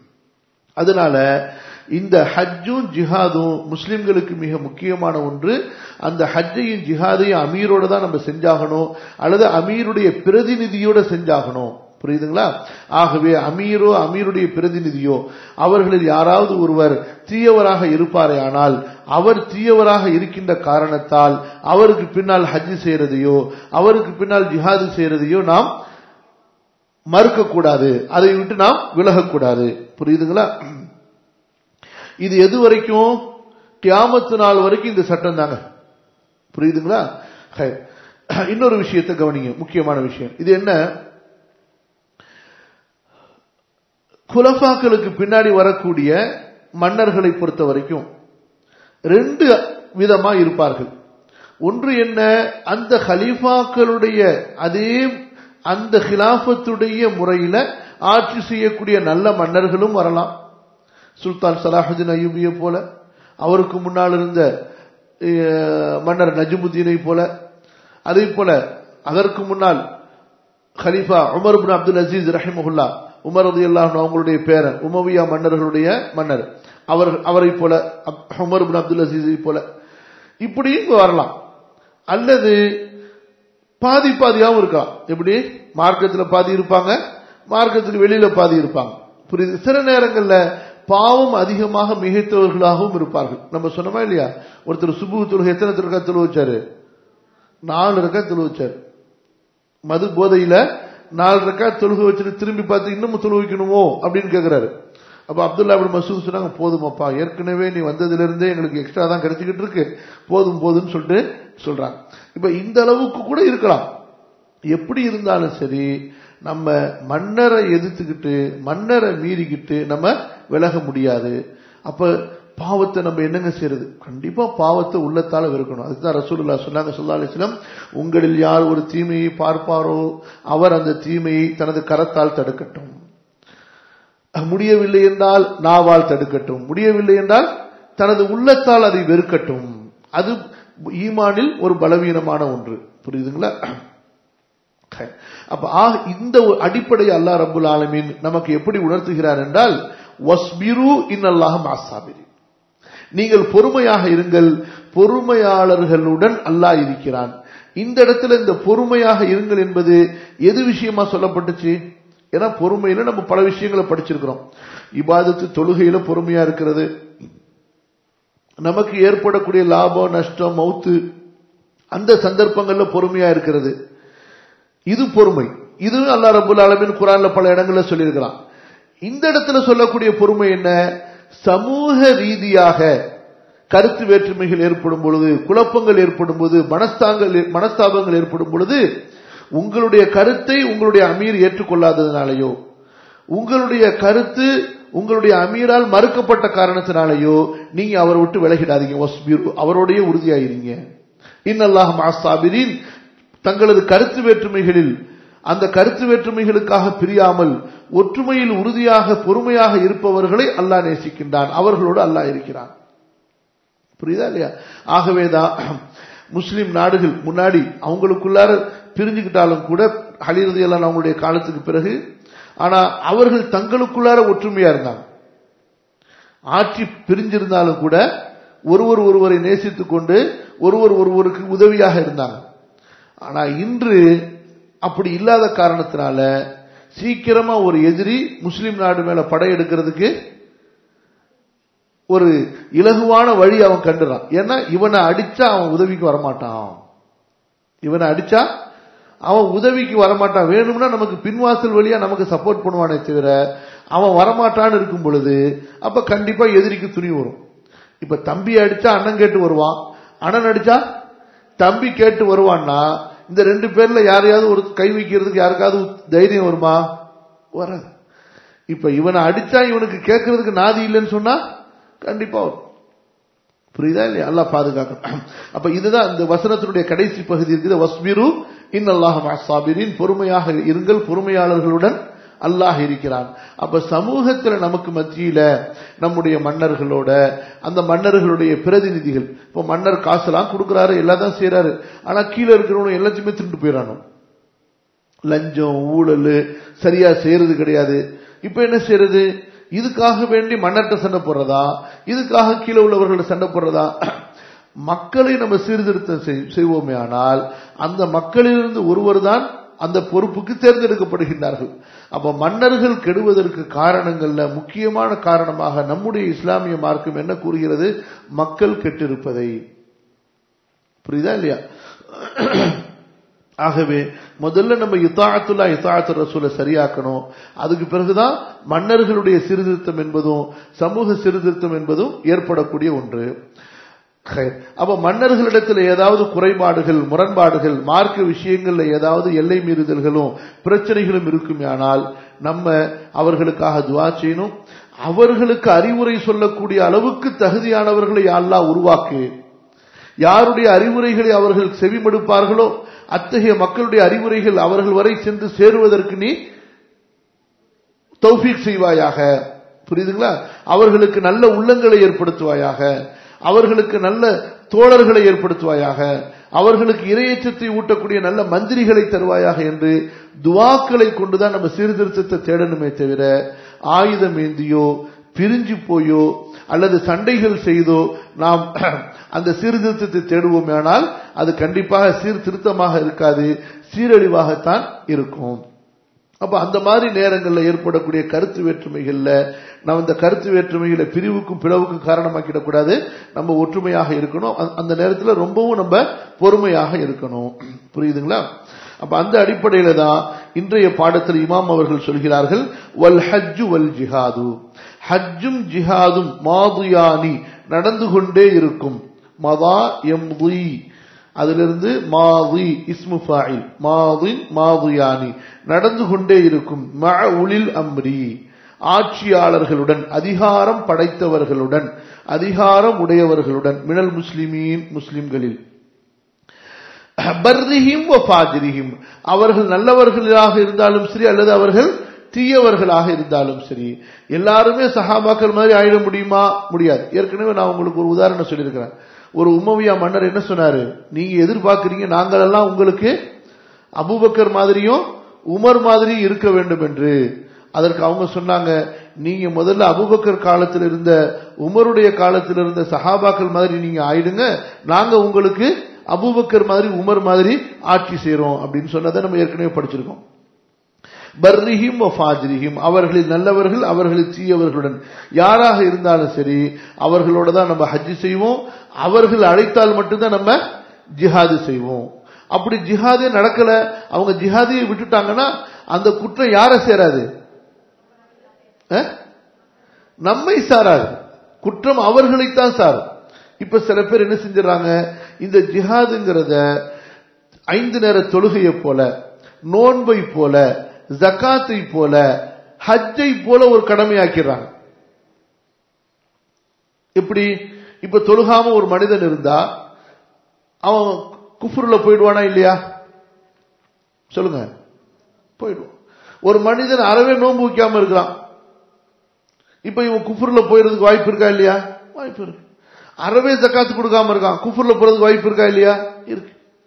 அதனால இந்த ஹஜ்ஜும் ஜிஹாதும் முஸ்லிம்களுக்கு மிக முக்கியமான ஒன்று அந்த ஹஜ்ஜையும் ஜிஹாதையும் அமீரோட தான் நம்ம செஞ்சாகணும் அல்லது அமீருடைய பிரதிநிதியோட செஞ்சாகணும் புரியுதுங்களா ஆகவே அமீரோ அமீருடைய பிரதிநிதியோ அவர்களில் யாராவது ஒருவர் தீயவராக இருப்பாரே ஆனால் அவர் தீயவராக இருக்கின்ற காரணத்தால் அவருக்கு பின்னால் ஹஜ்ஜு செய்யறதையோ அவருக்கு பின்னால் ஜிஹாது செய்யறதையோ நாம் மறுக்கக்கூடாது அதை விட்டு நாம் விலகக்கூடாது புரியுதுங்களா இது எது வரைக்கும் கியாமத்து நாள் வரைக்கும் இந்த சட்டம் தாங்க புரியுதுங்களா இன்னொரு விஷயத்தை கவனிங்க முக்கியமான விஷயம் இது என்ன குலஃபாக்களுக்கு பின்னாடி வரக்கூடிய மன்னர்களை பொறுத்த வரைக்கும் ரெண்டு விதமா இருப்பார்கள் ஒன்று என்ன அந்த ஹலீஃபாக்களுடைய அதே அந்த ஹிலாஃபத்துடைய முறையில ஆட்சி செய்யக்கூடிய நல்ல மன்னர்களும் வரலாம் சுல்தான் சலாஹுதீன் அயூபியை போல அவருக்கு முன்னால் இருந்த மன்னர் நஜிமுத்தீனை போல அதே போல அதற்கு முன்னால் ஹலீஃபா உமர் பின் அப்துல் அசீஸ் ரஹிமஹுல்லா உமர் ரதி அல்லாஹ் அவங்களுடைய பேரன் உமவியா மன்னர்களுடைய மன்னர் அவர் அவரை போல உமர் பின் அப்துல் அசீஸை போல இப்படியும் வரலாம் அல்லது பாதி பாதியாவும் இருக்கலாம் எப்படி மார்க்கத்தில் பாதி இருப்பாங்க மார்க்கத்தில் வெளியில பாதி இருப்பாங்க புரியுது சில நேரங்கள்ல பாவம் அதிகமாக மிகைத்தவர்களாகவும் இருப்பார்கள் நம்ம சொன்னோமா இல்லையா ஒருத்தர் சுபு தொழுகை எத்தனை திருக்கா தொழு வச்சாரு நாலு ரக்கா தொழு வச்சாரு மது போதையில நாலு ரக்கா தொழுகை வச்சுட்டு திரும்பி பார்த்து இன்னமும் தொழு வைக்கணுமோ அப்படின்னு கேட்கிறாரு அப்ப அப்துல்லா அப்படி மசூத் சொன்னாங்க போதுமாப்பா ஏற்கனவே நீ வந்ததுல இருந்தே எங்களுக்கு எக்ஸ்ட்ரா தான் கிடைச்சிக்கிட்டு இருக்கு போதும் போதும்னு சொல்லிட்டு சொல்றாங்க இப்ப இந்த அளவுக்கு கூட இருக்கலாம் எப்படி இருந்தாலும் சரி நம்ம மன்னரை எதிர்த்துக்கிட்டு மன்னரை மீறிக்கிட்டு நம்ம விலக முடியாது அப்ப பாவத்தை நம்ம என்னங்க செய்யறது கண்டிப்பா பாவத்தை உள்ளத்தால வெறுக்கணும் அதுதான் ரசூலுல்லா சொன்னாங்க சொல்லா அலிஸ்லாம் உங்களில் யார் ஒரு தீமையை பார்ப்பாரோ அவர் அந்த தீமையை தனது கரத்தால் தடுக்கட்டும் முடியவில்லை என்றால் நாவால் தடுக்கட்டும் முடியவில்லை என்றால் தனது உள்ளத்தால் அதை வெறுக்கட்டும் அது ஈமானில் ஒரு பலவீனமான ஒன்று புரியுதுங்களா அப்ப ஆக இந்த அடிப்படை அல்லாஹ் ரபுல் ஆலமீன் நமக்கு எப்படி உணர்த்துகிறார் என்றால் வஸ்பிரு இன்னல்லாஹ் மாசாபிரி நீங்கள் பொறுமையாக இருங்கள் பொறுமையாளர்களுடன் அல்லாஹ் இருக்கிறான் இந்த இடத்துல இந்த பொறுமையாக இருங்கள் என்பது எது விஷயமா சொல்லப்பட்டுச்சு ஏன்னா பொறுமையில நம்ம பல விஷயங்களை படிச்சிருக்கிறோம் இபாதத்து தொழுகையில பொறுமையா இருக்கிறது நமக்கு ஏற்படக்கூடிய லாபம் நஷ்டம் மௌத்து அந்த சந்தர்ப்பங்கள்ல பொறுமையா இருக்கிறது இது பொறுமை இது அல்லா ரபுல் ஆலமின் குரான்ல பல இடங்கள்ல சொல்லியிருக்கிறான் இந்த இடத்துல சொல்லக்கூடிய பொறுமை என்ன சமூக ரீதியாக கருத்து வேற்றுமைகள் ஏற்படும் பொழுது குழப்பங்கள் ஏற்படும் போது மனஸ்தாங்கள் மனஸ்தாபங்கள் ஏற்படும் பொழுது உங்களுடைய கருத்தை உங்களுடைய அமீர் ஏற்றுக்கொள்ளாததுனாலேயோ உங்களுடைய கருத்து உங்களுடைய அமீரால் மறுக்கப்பட்ட காரணத்தினாலேயோ நீங்க அவரை விட்டு விலகிடாதீங்க அவரோடைய உறுதியாயிருங்க இன்னல்லாஹ் மாசாபிரின் தங்களது கருத்து வேற்றுமைகளில் அந்த கருத்து வேற்றுமைகளுக்காக பிரியாமல் ஒற்றுமையில் உறுதியாக பொறுமையாக இருப்பவர்களை அல்லாஹ் நேசிக்கின்றான் அவர்களோடு அல்லாஹ் இருக்கிறான் புரியுதா இல்லையா ஆகவேதான் முஸ்லிம் நாடுகள் முன்னாடி அவங்களுக்குள்ளார பிரிஞ்சுக்கிட்டாலும் கூட ஹலிரதி எல்லாம் அவங்களுடைய காலத்துக்கு பிறகு ஆனா அவர்கள் தங்களுக்குள்ளார ஒற்றுமையா இருந்தாங்க ஆட்சி பிரிஞ்சிருந்தாலும் கூட ஒருவர் ஒருவரை நேசித்துக் கொண்டு ஒருவர் ஒருவருக்கு உதவியாக இருந்தாங்க ஆனா இன்று அப்படி இல்லாத காரணத்தினால சீக்கிரமா ஒரு எதிரி முஸ்லிம் நாடு மேல படையெடுக்கிறதுக்கு ஒரு இலகுவான வழி அவன் கண்டுறான் ஏன்னா இவனை அடிச்சா அவன் உதவிக்கு வரமாட்டான் இவனை அடிச்சா அவன் உதவிக்கு வரமாட்டான் வேணும்னா நமக்கு பின்வாசல் வழியா நமக்கு சப்போர்ட் பண்ணுவானே தவிர அவன் வரமாட்டான்னு இருக்கும் பொழுது அப்ப கண்டிப்பா எதிரிக்கு துணி வரும் இப்ப தம்பி அடிச்சா அண்ணன் கேட்டு வருவான் அண்ணன் அடிச்சா தம்பி கேட்டு வருவான்னா இந்த ரெண்டு பேர்ல யாரையாவது ஒரு கை வைக்கிறதுக்கு யாருக்காவது தைரியம் வருமா வராது இப்ப இவனை அடிச்சா இவனுக்கு கேட்கறதுக்கு நாதி இல்லைன்னு சொன்னா கண்டிப்பா வரும் புரியுதா இல்லையா அல்லா பாதுகாக்கணும் அப்ப இதுதான் இந்த வசனத்தினுடைய கடைசி பகுதி இருக்குது வஸ்மிரு இன்னல்லாஹ் சாபிரின் பொறுமையாக இருங்கள் பொறுமையாளர்களுடன் அல்லாஹ் இருக்கிறான் அப்ப சமூகத்துல நமக்கு மத்தியில நம்முடைய மன்னர்களோட அந்த மன்னர்களுடைய பிரதிநிதிகள் இப்ப மன்னர் காசெல்லாம் கொடுக்கறாரு எல்லாதான் செய்யறாரு ஆனா கீழே இருக்கிறவனும் எல்லாத்தையுமே திருட்டு போயிடறானோ லஞ்சம் ஊழல் சரியா செய்யறது கிடையாது இப்ப என்ன செய்யறது இதுக்காக வேண்டி மன்னர்கிட்ட சண்டை போடுறதா இதுக்காக கீழே உள்ளவர்களோட சண்டை போடுறதா மக்களை நம்ம சீர்திருத்தம் செய்வோமே ஆனால் அந்த மக்களிலிருந்து ஒருவர் தான் அந்த பொறுப்புக்கு தேர்ந்தெடுக்கப்படுகின்றார்கள் அப்ப மன்னர்கள் கெடுவதற்கு காரணங்கள்ல முக்கியமான காரணமாக நம்முடைய இஸ்லாமிய மார்க்கம் என்ன கூறுகிறது மக்கள் கெட்டிருப்பதை புரியுதா இல்லையா ஆகவே முதல்ல நம்ம இத்தாத்துல்லா இத்தாத்து ரசூலை சரியாக்கணும் அதுக்கு பிறகுதான் மன்னர்களுடைய சீர்திருத்தம் என்பதும் சமூக சீர்திருத்தம் என்பதும் ஏற்படக்கூடிய ஒன்று அப்ப மன்னர்களிடத்தில் ஏதாவது குறைபாடுகள் முரண்பாடுகள் மார்க்க விஷயங்கள்ல ஏதாவது எல்லை மீறுதல்களும் பிரச்சனைகளும் இருக்குமானால் நம்ம அவர்களுக்காக துவா செய்யணும் அவர்களுக்கு அறிவுரை சொல்லக்கூடிய அளவுக்கு தகுதியானவர்களை அல்லாஹ் உருவாக்கு யாருடைய அறிவுரைகளை அவர்கள் செவிமடுப்பார்களோ அத்தகைய மக்களுடைய அறிவுரைகள் அவர்கள் வரை சென்று சேருவதற்கு நீ தௌஃபீக் செய்வாயாக புரியுதுங்களா அவர்களுக்கு நல்ல உள்ளங்களை ஏற்படுத்துவாயாக அவர்களுக்கு நல்ல தோழர்களை ஏற்படுத்துவாயாக அவர்களுக்கு இரையச்சத்தை ஊட்டக்கூடிய நல்ல மந்திரிகளை தருவாயாக என்று துவாக்களை கொண்டுதான் நம்ம சீர்திருத்தத்தை தேடணுமே தவிர ஆயுதம் ஏந்தியோ பிரிஞ்சு போயோ அல்லது சண்டைகள் செய்தோ நாம் அந்த சீர்திருத்தத்தை தேடுவோமேனால் அது கண்டிப்பாக சீர்திருத்தமாக இருக்காது சீரழிவாகத்தான் இருக்கும் அப்ப அந்த மாதிரி நேரங்களில் ஏற்படக்கூடிய கருத்து வேற்றுமைகள்ல நம்ம இந்த கருத்து வேற்றுமைகளை பிரிவுக்கும் பிளவுக்கும் காரணமாக்கிடக்கூடாது நம்ம ஒற்றுமையாக இருக்கணும் அந்த- அந்த நேரத்தில் ரொம்பவும் நம்ம பொறுமையாக இருக்கணும் புரியுதுங்களா அப்ப அந்த அடிப்படையில தான் இன்றைய பாடத்தில் இமாம் அவர்கள் சொல்கிறார்கள் வல் ஹஜ்ஜு வல் ஜிஹாது ஹஜ்ஜும் ஜிஹாதும் மாதுயானி நடந்து கொண்டே இருக்கும் மதா எம்தி அதிலிருந்து மாதி இஸ்மு ஃபாயில் மாதின் மாதுயானி நடந்து கொண்டே இருக்கும் மஅ உலில் அம்ரி ஆட்சியாளர்களுடன் அதிகாரம் படைத்தவர்களுடன் அதிகாரம் உடையவர்களுடன் மினல் முஸ்லிமீன் முஸ்லிம்களில் பர்ரிஹிம் வ ஃபாஜிரிஹிம் அவர்கள் நல்லவர்களாக இருந்தாலும் சரி அல்லது அவர்கள் தீயவர்களாக இருந்தாலும் சரி எல்லாருமே சஹாபாக்கள் மாதிரி ஆயிட முடியுமா முடியாது ஏற்கனவே நான் உங்களுக்கு ஒரு உதாரணம் சொல்லியிருக்கிறேன் ஒரு உமவியா மன்னர் என்ன சொன்னாரு நீங்க எதிர்பார்க்கறீங்க நாங்களெல்லாம் உங்களுக்கு அபூபக்கர் மாதிரியும் உமர் மாதிரியும் இருக்க வேண்டும் என்று அதற்கு அவங்க சொன்னாங்க நீங்க முதல்ல அபூபக்கர் காலத்தில் இருந்த உமருடைய காலத்தில் இருந்த சஹாபாக்கள் மாதிரி நீங்க ஆயிடுங்க நாங்க உங்களுக்கு அபூபக்கர் மாதிரி உமர் மாதிரி ஆட்சி செய்றோம் அப்படின்னு சொன்னதை நம்ம ஏற்கனவே படிச்சிருக்கோம் பர்ரிஹிம் வ ஃபாஜிரிஹிம் அவர்களில் நல்லவர்கள் அவர்களில் தீயவர்களுடன் யாராக இருந்தாலும் சரி அவர்களோட தான் நம்ம ஹஜ்ஜி செய்வோம் அவர்கள் அழைத்தால் மட்டும்தான் நம்ம ஜிஹாது செய்வோம் அப்படி ஜிஹாதே நடக்கல அவங்க ஜிஹாதியை விட்டுட்டாங்கன்னா அந்த குற்றம் யாரை சேராது அஹ்? நம்மை சாராது குற்றம் அவர்களைத்தான் சாரும் இப்ப சில பேர் என்ன செஞ்சுறாங்க இந்த ஜிஹாதுங்கிறத ஐந்து நேர தொழுகையை போல நோன்பை போல ஜக்காத்தை போல ஹஜ்ஜை போல ஒரு கடமையாக்கிறாங்க எப்படி இப்ப தொழுகாம ஒரு மனிதன் இருந்தா அவன் குஃப்ருல போயிடுவானா இல்லையா சொல்லுங்க போயிடுவான் ஒரு மனிதன் அறவே நோன்பு வைக்காம இருக்கிறான் இப்ப இவன் குஃபுர்ல போயிடுறதுக்கு வாய்ப்பு இருக்கா இல்லையா வாய்ப்பு இருக்கு அறவே ஜக்காத்து கொடுக்காம இருக்கான் குஃபுர்ல போறதுக்கு வாய்ப்பு இருக்கா இல்லையா இருக்கு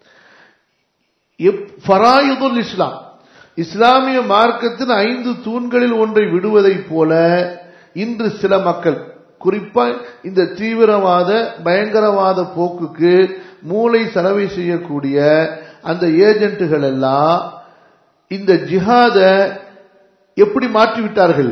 எப்- ஃபராயிதுல் இஸ்லாம் இஸ்லாமிய மார்க்கத்தின் ஐந்து தூண்களில் ஒன்றை விடுவதைப் போல இன்று சில மக்கள் குறிப்பா இந்த தீவிரவாத பயங்கரவாத போக்குக்கு மூளை செலவை செய்யக்கூடிய அந்த ஏஜென்ட்டுகள் எல்லாம் இந்த ஜிஹாத எப்படி மாற்றி விட்டார்கள்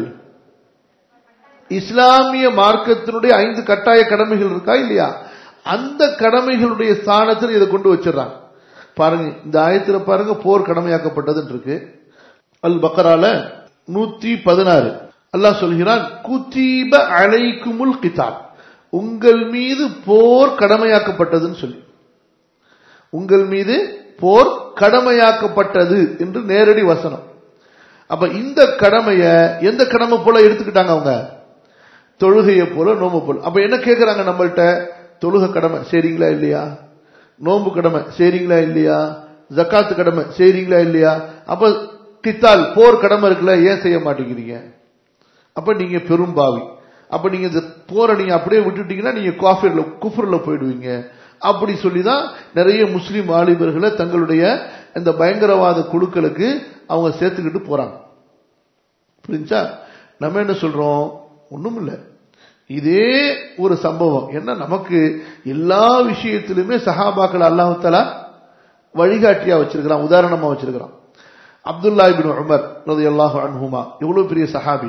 இஸ்லாமிய மார்க்கத்தினுடைய ஐந்து கட்டாய கடமைகள் இருக்கா இல்லையா அந்த கடமைகளுடைய ஸ்தானத்தில் இதை கொண்டு வச்சிடறாங்க பாருங்க இந்த ஆயத்துல பாருங்க போர் கடமையாக்கப்பட்டதுன்னு இருக்கு அல் பக்கரால நூத்தி பதினாறு அல்லாஹ் சொல்கிறான் குத்தீப அலைக்குமுல் கிதாப் உங்கள் மீது போர் கடமையாக்கப்பட்டதுன்னு சொல்லி உங்கள் மீது போர் கடமையாக்கப்பட்டது என்று நேரடி வசனம் அப்ப இந்த கடமைய எந்த கடமை போல எடுத்துக்கிட்டாங்க அவங்க தொழுகையை போல நோம்பு போல அப்ப என்ன கேக்குறாங்க நம்மள்ட்ட தொழுகை கடமை சரிங்களா இல்லையா நோம்பு கடமை சரிங்களா இல்லையா ஜக்காத்து கடமை சரிங்களா இல்லையா அப்ப கித்தால் போர் கடமை இருக்குல்ல ஏன் செய்ய மாட்டேங்கிறீங்க அப்ப நீங்க பெரும்பாவி அப்ப நீங்க இந்த போரை நீங்க அப்படியே விட்டுட்டீங்கன்னா நீங்க காஃபிர்ல குஃபர்ல போயிடுவீங்க அப்படி சொல்லிதான் நிறைய முஸ்லிம் வாலிபர்களை தங்களுடைய இந்த பயங்கரவாத குழுக்களுக்கு அவங்க சேர்த்துக்கிட்டு போறாங்க புரிஞ்சா நம்ம என்ன சொல்றோம் ஒண்ணும் இல்ல இதே ஒரு சம்பவம் என்ன நமக்கு எல்லா விஷயத்திலுமே சஹாபாக்கள் அல்லாஹால வழிகாட்டியா வச்சிருக்கிறான் உதாரணமா வச்சிருக்கிறான் அப்துல்லா இபின் உமர் ரலியல்லாஹு அன்ஹுமா எவ்வளவு பெரிய சஹாபி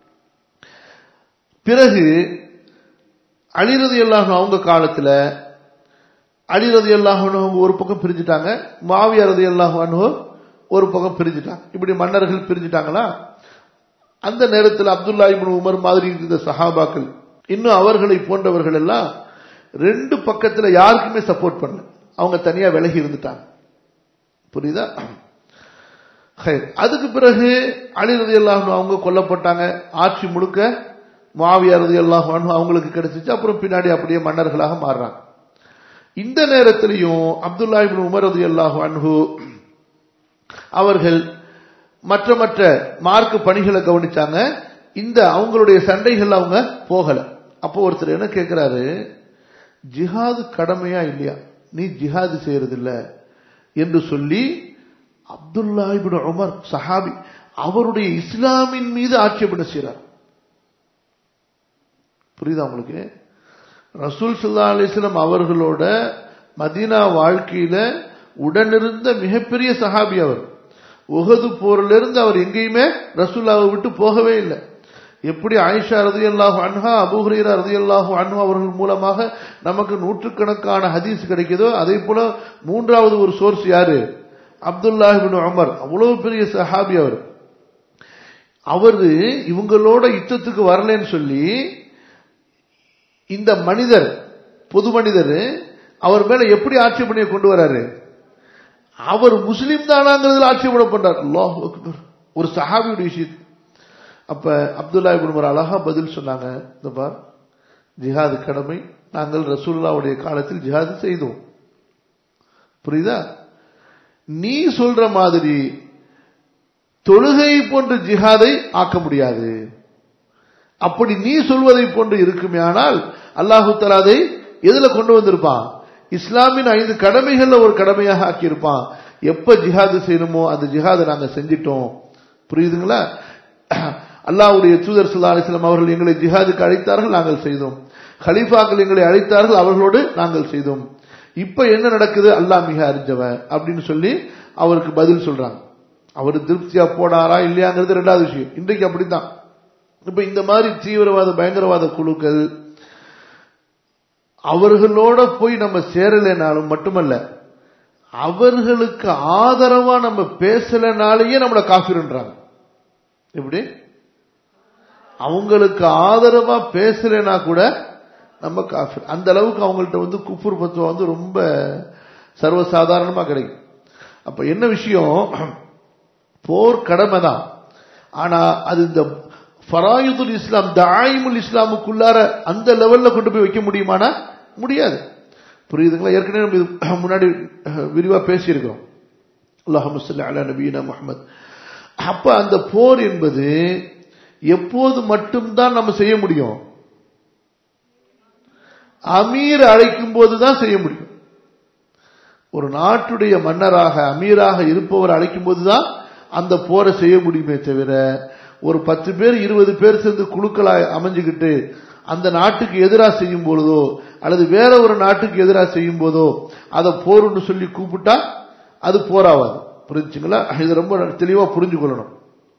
பிறகு அலிரதி அல்லாஹ் அவங்க காலத்துல அலிரதி அல்லாஹ் ஒரு பக்கம் பிரிஞ்சுட்டாங்க மாவியா ரதி அல்லாஹ் ஒரு பக்கம் பிரிஞ்சுட்டாங்க இப்படி மன்னர்கள் பிரிஞ்சுட்டாங்களா அந்த நேரத்தில் அப்துல்லா இபின் உமர் மாதிரி இருந்த சஹாபாக்கள் இன்னும் அவர்களை போன்றவர்கள் எல்லாம் ரெண்டு பக்கத்துல யாருக்குமே சப்போர்ட் பண்ணல அவங்க தனியா விலகி இருந்துட்டாங்க புரியுதா ஹைர். அதுக்கு பிறகு அலி ரதி அவங்க கொல்லப்பட்டாங்க ஆட்சி முழுக்க மாவியா ரதி அவங்களுக்கு கிடைச்சிச்சு அப்புறம் பின்னாடி அப்படியே மன்னர்களாக மாறுறாங்க இந்த நேரத்திலையும் அப்துல்லா இப்னு உமர் ரதி அன்ஹு அவர்கள் மற்ற மற்ற மார்க் பணிகளை கவனிச்சாங்க இந்த அவங்களுடைய சண்டைகள் அவங்க போகல அப்போ ஒருத்தர் என்ன கேட்கிறாரு ஜிஹாது கடமையா இல்லையா நீ ஜிஹாது செய்யறது இல்ல என்று சொல்லி அப்துல்லா இப்னு உமர் சஹாபி அவருடைய இஸ்லாமின் மீது ஆட்சேபனை செய்றார் புரியுதா உங்களுக்கு ரசூல் சல்லா அலிஸ்லாம் அவர்களோட மதீனா வாழ்க்கையில உடனிருந்த மிகப்பெரிய சஹாபி அவர் உகது போரிலிருந்து அவர் எங்கேயுமே ரசூல்லாவை விட்டு போகவே இல்லை எப்படி ஆயிஷா ரதியல்லாஹு அன்ஹா அபுஹரீரா ரதியல்லாஹு அன்ஹா அவர்கள் மூலமாக நமக்கு நூற்றுக்கணக்கான ஹதீஸ் கிடைக்குதோ அதே போல மூன்றாவது ஒரு சோர்ஸ் யாரு அப்துல்லாஹிபின் உமர் அவ்வளவு பெரிய சஹாபி அவர் அவரு இவங்களோட யுத்தத்துக்கு வரலன்னு சொல்லி இந்த மனிதர் பொது மனிதர் அவர் மேல எப்படி ஆட்சேபனையை கொண்டு வராரு அவர் முஸ்லீம் தானாங்கிறதுல ஆட்சேபனை பண்றார் அல்லாஹ் அக்பர் ஒரு சஹாபியுடைய விஷயம் அப்ப அப்துல்லா இபின் ஒரு அழகா பதில் சொன்னாங்க இந்த பார் ஜிஹாது கடமை நாங்கள் ரசூல்லாவுடைய காலத்தில் ஜிஹாது செய்தோம் புரியுதா நீ சொல்ற மாதிரி தொழுகை போன்ற ஜிஹாதை ஆக்க முடியாது அப்படி நீ சொல்வதை போன்று இருக்குமே ஆனால் அல்லாஹு தலாதை எதுல கொண்டு வந்திருப்பான் இஸ்லாமின் ஐந்து கடமைகள்ல ஒரு கடமையாக ஆக்கியிருப்பான் எப்ப ஜிஹாது செய்யணுமோ அந்த ஜிஹாதை நாங்க செஞ்சிட்டோம் புரியுதுங்களா அல்லாவுடைய தூதர் சுல்லா அலிஸ்லாம் அவர்கள் எங்களை ஜிஹாதுக்கு அழைத்தார்கள் நாங்கள் செய்தோம் ஹலீஃபாக்கள் எங்களை அழைத்தார்கள் அவர்களோடு நாங்கள் செய்தோம் இப்ப என்ன நடக்குது அல்லாஹ் மிக அறிஞ்சவன் அப்படின்னு சொல்லி அவருக்கு பதில் சொல்றாங்க அவர் திருப்தியா போனாரா இல்லையாங்கிறது ரெண்டாவது விஷயம் இன்றைக்கு அப்படித்தான் இப்ப இந்த மாதிரி தீவிரவாத பயங்கரவாத குழுக்கள் அவர்களோட போய் நம்ம சேரலைனாலும் மட்டுமல்ல அவர்களுக்கு ஆதரவா நம்ம பேசலனாலேயே நம்மளை காஃபிர்ன்றாங்க எப்படி அவங்களுக்கு ஆதரவா பேசலைனா கூட நம்ம காஃபிர் அந்த அளவுக்கு அவங்கள்ட்ட வந்து குஃபுர் பத்துவம் வந்து ரொம்ப சர்வசாதாரணமா கிடைக்கும் அப்ப என்ன விஷயம் போர் கடமை தான் ஆனா அது இந்த ஃபராயுதுல் இஸ்லாம் தாயிமுல் இஸ்லாமுக்குள்ளார அந்த லெவல்ல கொண்டு போய் வைக்க முடியுமானா முடியாது புரியுதுங்களா ஏற்கனவே நம்ம இது முன்னாடி விரிவா பேசியிருக்கிறோம் அல்லாஹு அலா நபீனா முகமது அப்ப அந்த போர் என்பது எப்போது மட்டும்தான் நம்ம செய்ய முடியும் அமீர் அழைக்கும் போதுதான் செய்ய முடியும் ஒரு நாட்டுடைய மன்னராக அமீராக இருப்பவர் அழைக்கும் போதுதான் அந்த போரை செய்ய முடியுமே தவிர ஒரு பத்து பேர் இருபது பேர் சேர்ந்து குழுக்களாய் அமைஞ்சுக்கிட்டு அந்த நாட்டுக்கு எதிராக செய்யும் பொழுதோ அல்லது வேற ஒரு நாட்டுக்கு எதிராக செய்யும் போதோ அதை போர்னு சொல்லி கூப்பிட்டா அது போராவாது புரிஞ்சுங்களா இது ரொம்ப தெளிவா புரிஞ்சு கொள்ளணும்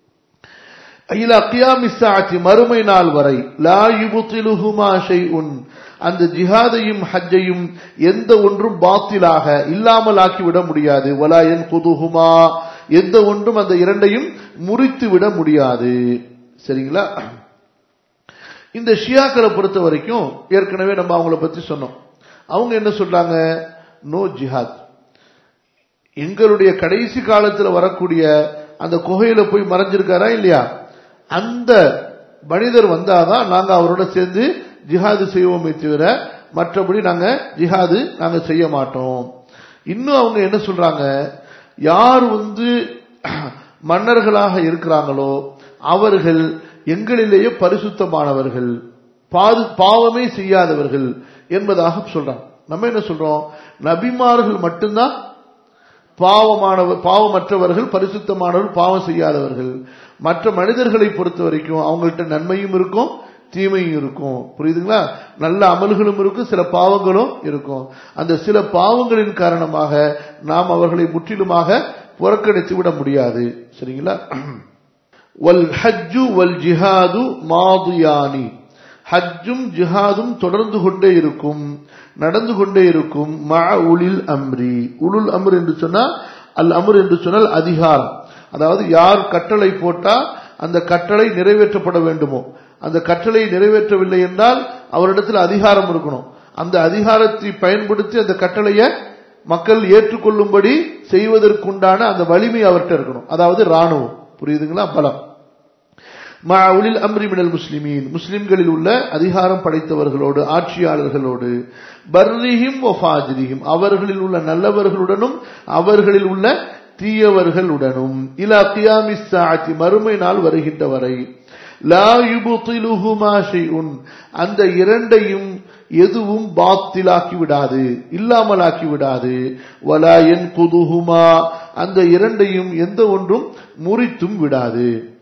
இலா கியாமிசாட்சி மறுமை நாள் வரை லா யுபுத்திலுஹுமா ஷைஉன் அந்த ஜிஹாதையும் ஹஜ்ஜையும் எந்த ஒன்றும் பாத்திலாக இல்லாமல் ஆக்கிவிட முடியாது வலா என் குதுகுமா எந்த ஒன்றும் அந்த இரண்டையும் முறித்து விட முடியாது சரிங்களா இந்த ஷியாக்களை பொறுத்த வரைக்கும் ஏற்கனவே நம்ம அவங்கள பத்தி சொன்னோம் அவங்க என்ன சொல்றாங்க நோ ஜிஹாத் எங்களுடைய கடைசி காலத்துல வரக்கூடிய அந்த குகையில போய் மறைஞ்சிருக்காரா இல்லையா அந்த மனிதர் வந்தாதான் நாங்க அவரோட சேர்ந்து ஜிஹாது செய்வோமே தவிர மற்றபடி நாங்க ஜிஹாது நாங்க செய்ய மாட்டோம் இன்னும் அவங்க என்ன சொல்றாங்க யார் வந்து மன்னர்களாக இருக்கிறாங்களோ அவர்கள் எங்களிலேயே பரிசுத்தமானவர்கள் பாது பாவமே செய்யாதவர்கள் என்பதாக சொல்றாங்க நம்ம என்ன சொல்றோம் நபிமார்கள் மட்டும்தான் பாவமானவர் பாவமற்றவர்கள் பரிசுத்தமானவர்கள் பாவம் செய்யாதவர்கள் மற்ற மனிதர்களை பொறுத்த வரைக்கும் அவங்கள்ட்ட நன்மையும் இருக்கும் தீமையும் இருக்கும் புரியுதுங்களா நல்ல அமல்களும் இருக்கும் சில பாவங்களும் இருக்கும் அந்த சில பாவங்களின் காரணமாக நாம் அவர்களை முற்றிலுமாக புறக்கணித்து விட முடியாது சரிங்களா வல் ஹஜ்ஜு வல் ஜிஹாது மாதுயானி ஹஜ்ஜும் ஜிஹாதும் தொடர்ந்து கொண்டே இருக்கும் நடந்து கொண்டே இருக்கும் மா உலில் அம்ரி உலுல் அம்ர் என்று சொன்னால் அல் அம்ர் என்று சொன்னால் அதிகாரம் அதாவது யார் கட்டளை போட்டா அந்த கட்டளை நிறைவேற்றப்பட வேண்டுமோ அந்த கட்டளை நிறைவேற்றவில்லை என்றால் அவரிடத்தில் அதிகாரம் இருக்கணும் அந்த அதிகாரத்தை பயன்படுத்தி அந்த கட்டளையை மக்கள் ஏற்றுக்கொள்ளும்படி செய்வதற்குண்டான அந்த வலிமை அவர்கிட்ட இருக்கணும் அதாவது ராணுவம் புரியுதுங்களா பலம் உலில் அம்ரி மினல் முஸ்லிமீன் முஸ்லிம்களில் உள்ள அதிகாரம் படைத்தவர்களோடு ஆட்சியாளர்களோடு பர்ரிஹிம் ஒஃபாஜிரிஹிம் அவர்களில் உள்ள நல்லவர்களுடனும் அவர்களில் உள்ள தீயவர்களுடனும் இலா கியாமிஸ் சாட்சி மறுமை நாள் வருகின்ற வரை லா யுபுத்திலுஹுமா ஷைஉன் அந்த இரண்டையும் எதுவும் பாத்திலாக்கி விடாது இல்லாமலாக்கி விடாது வலா என் குதுகுமா அந்த இரண்டையும் எந்த ஒன்றும் முறித்தும் விடாது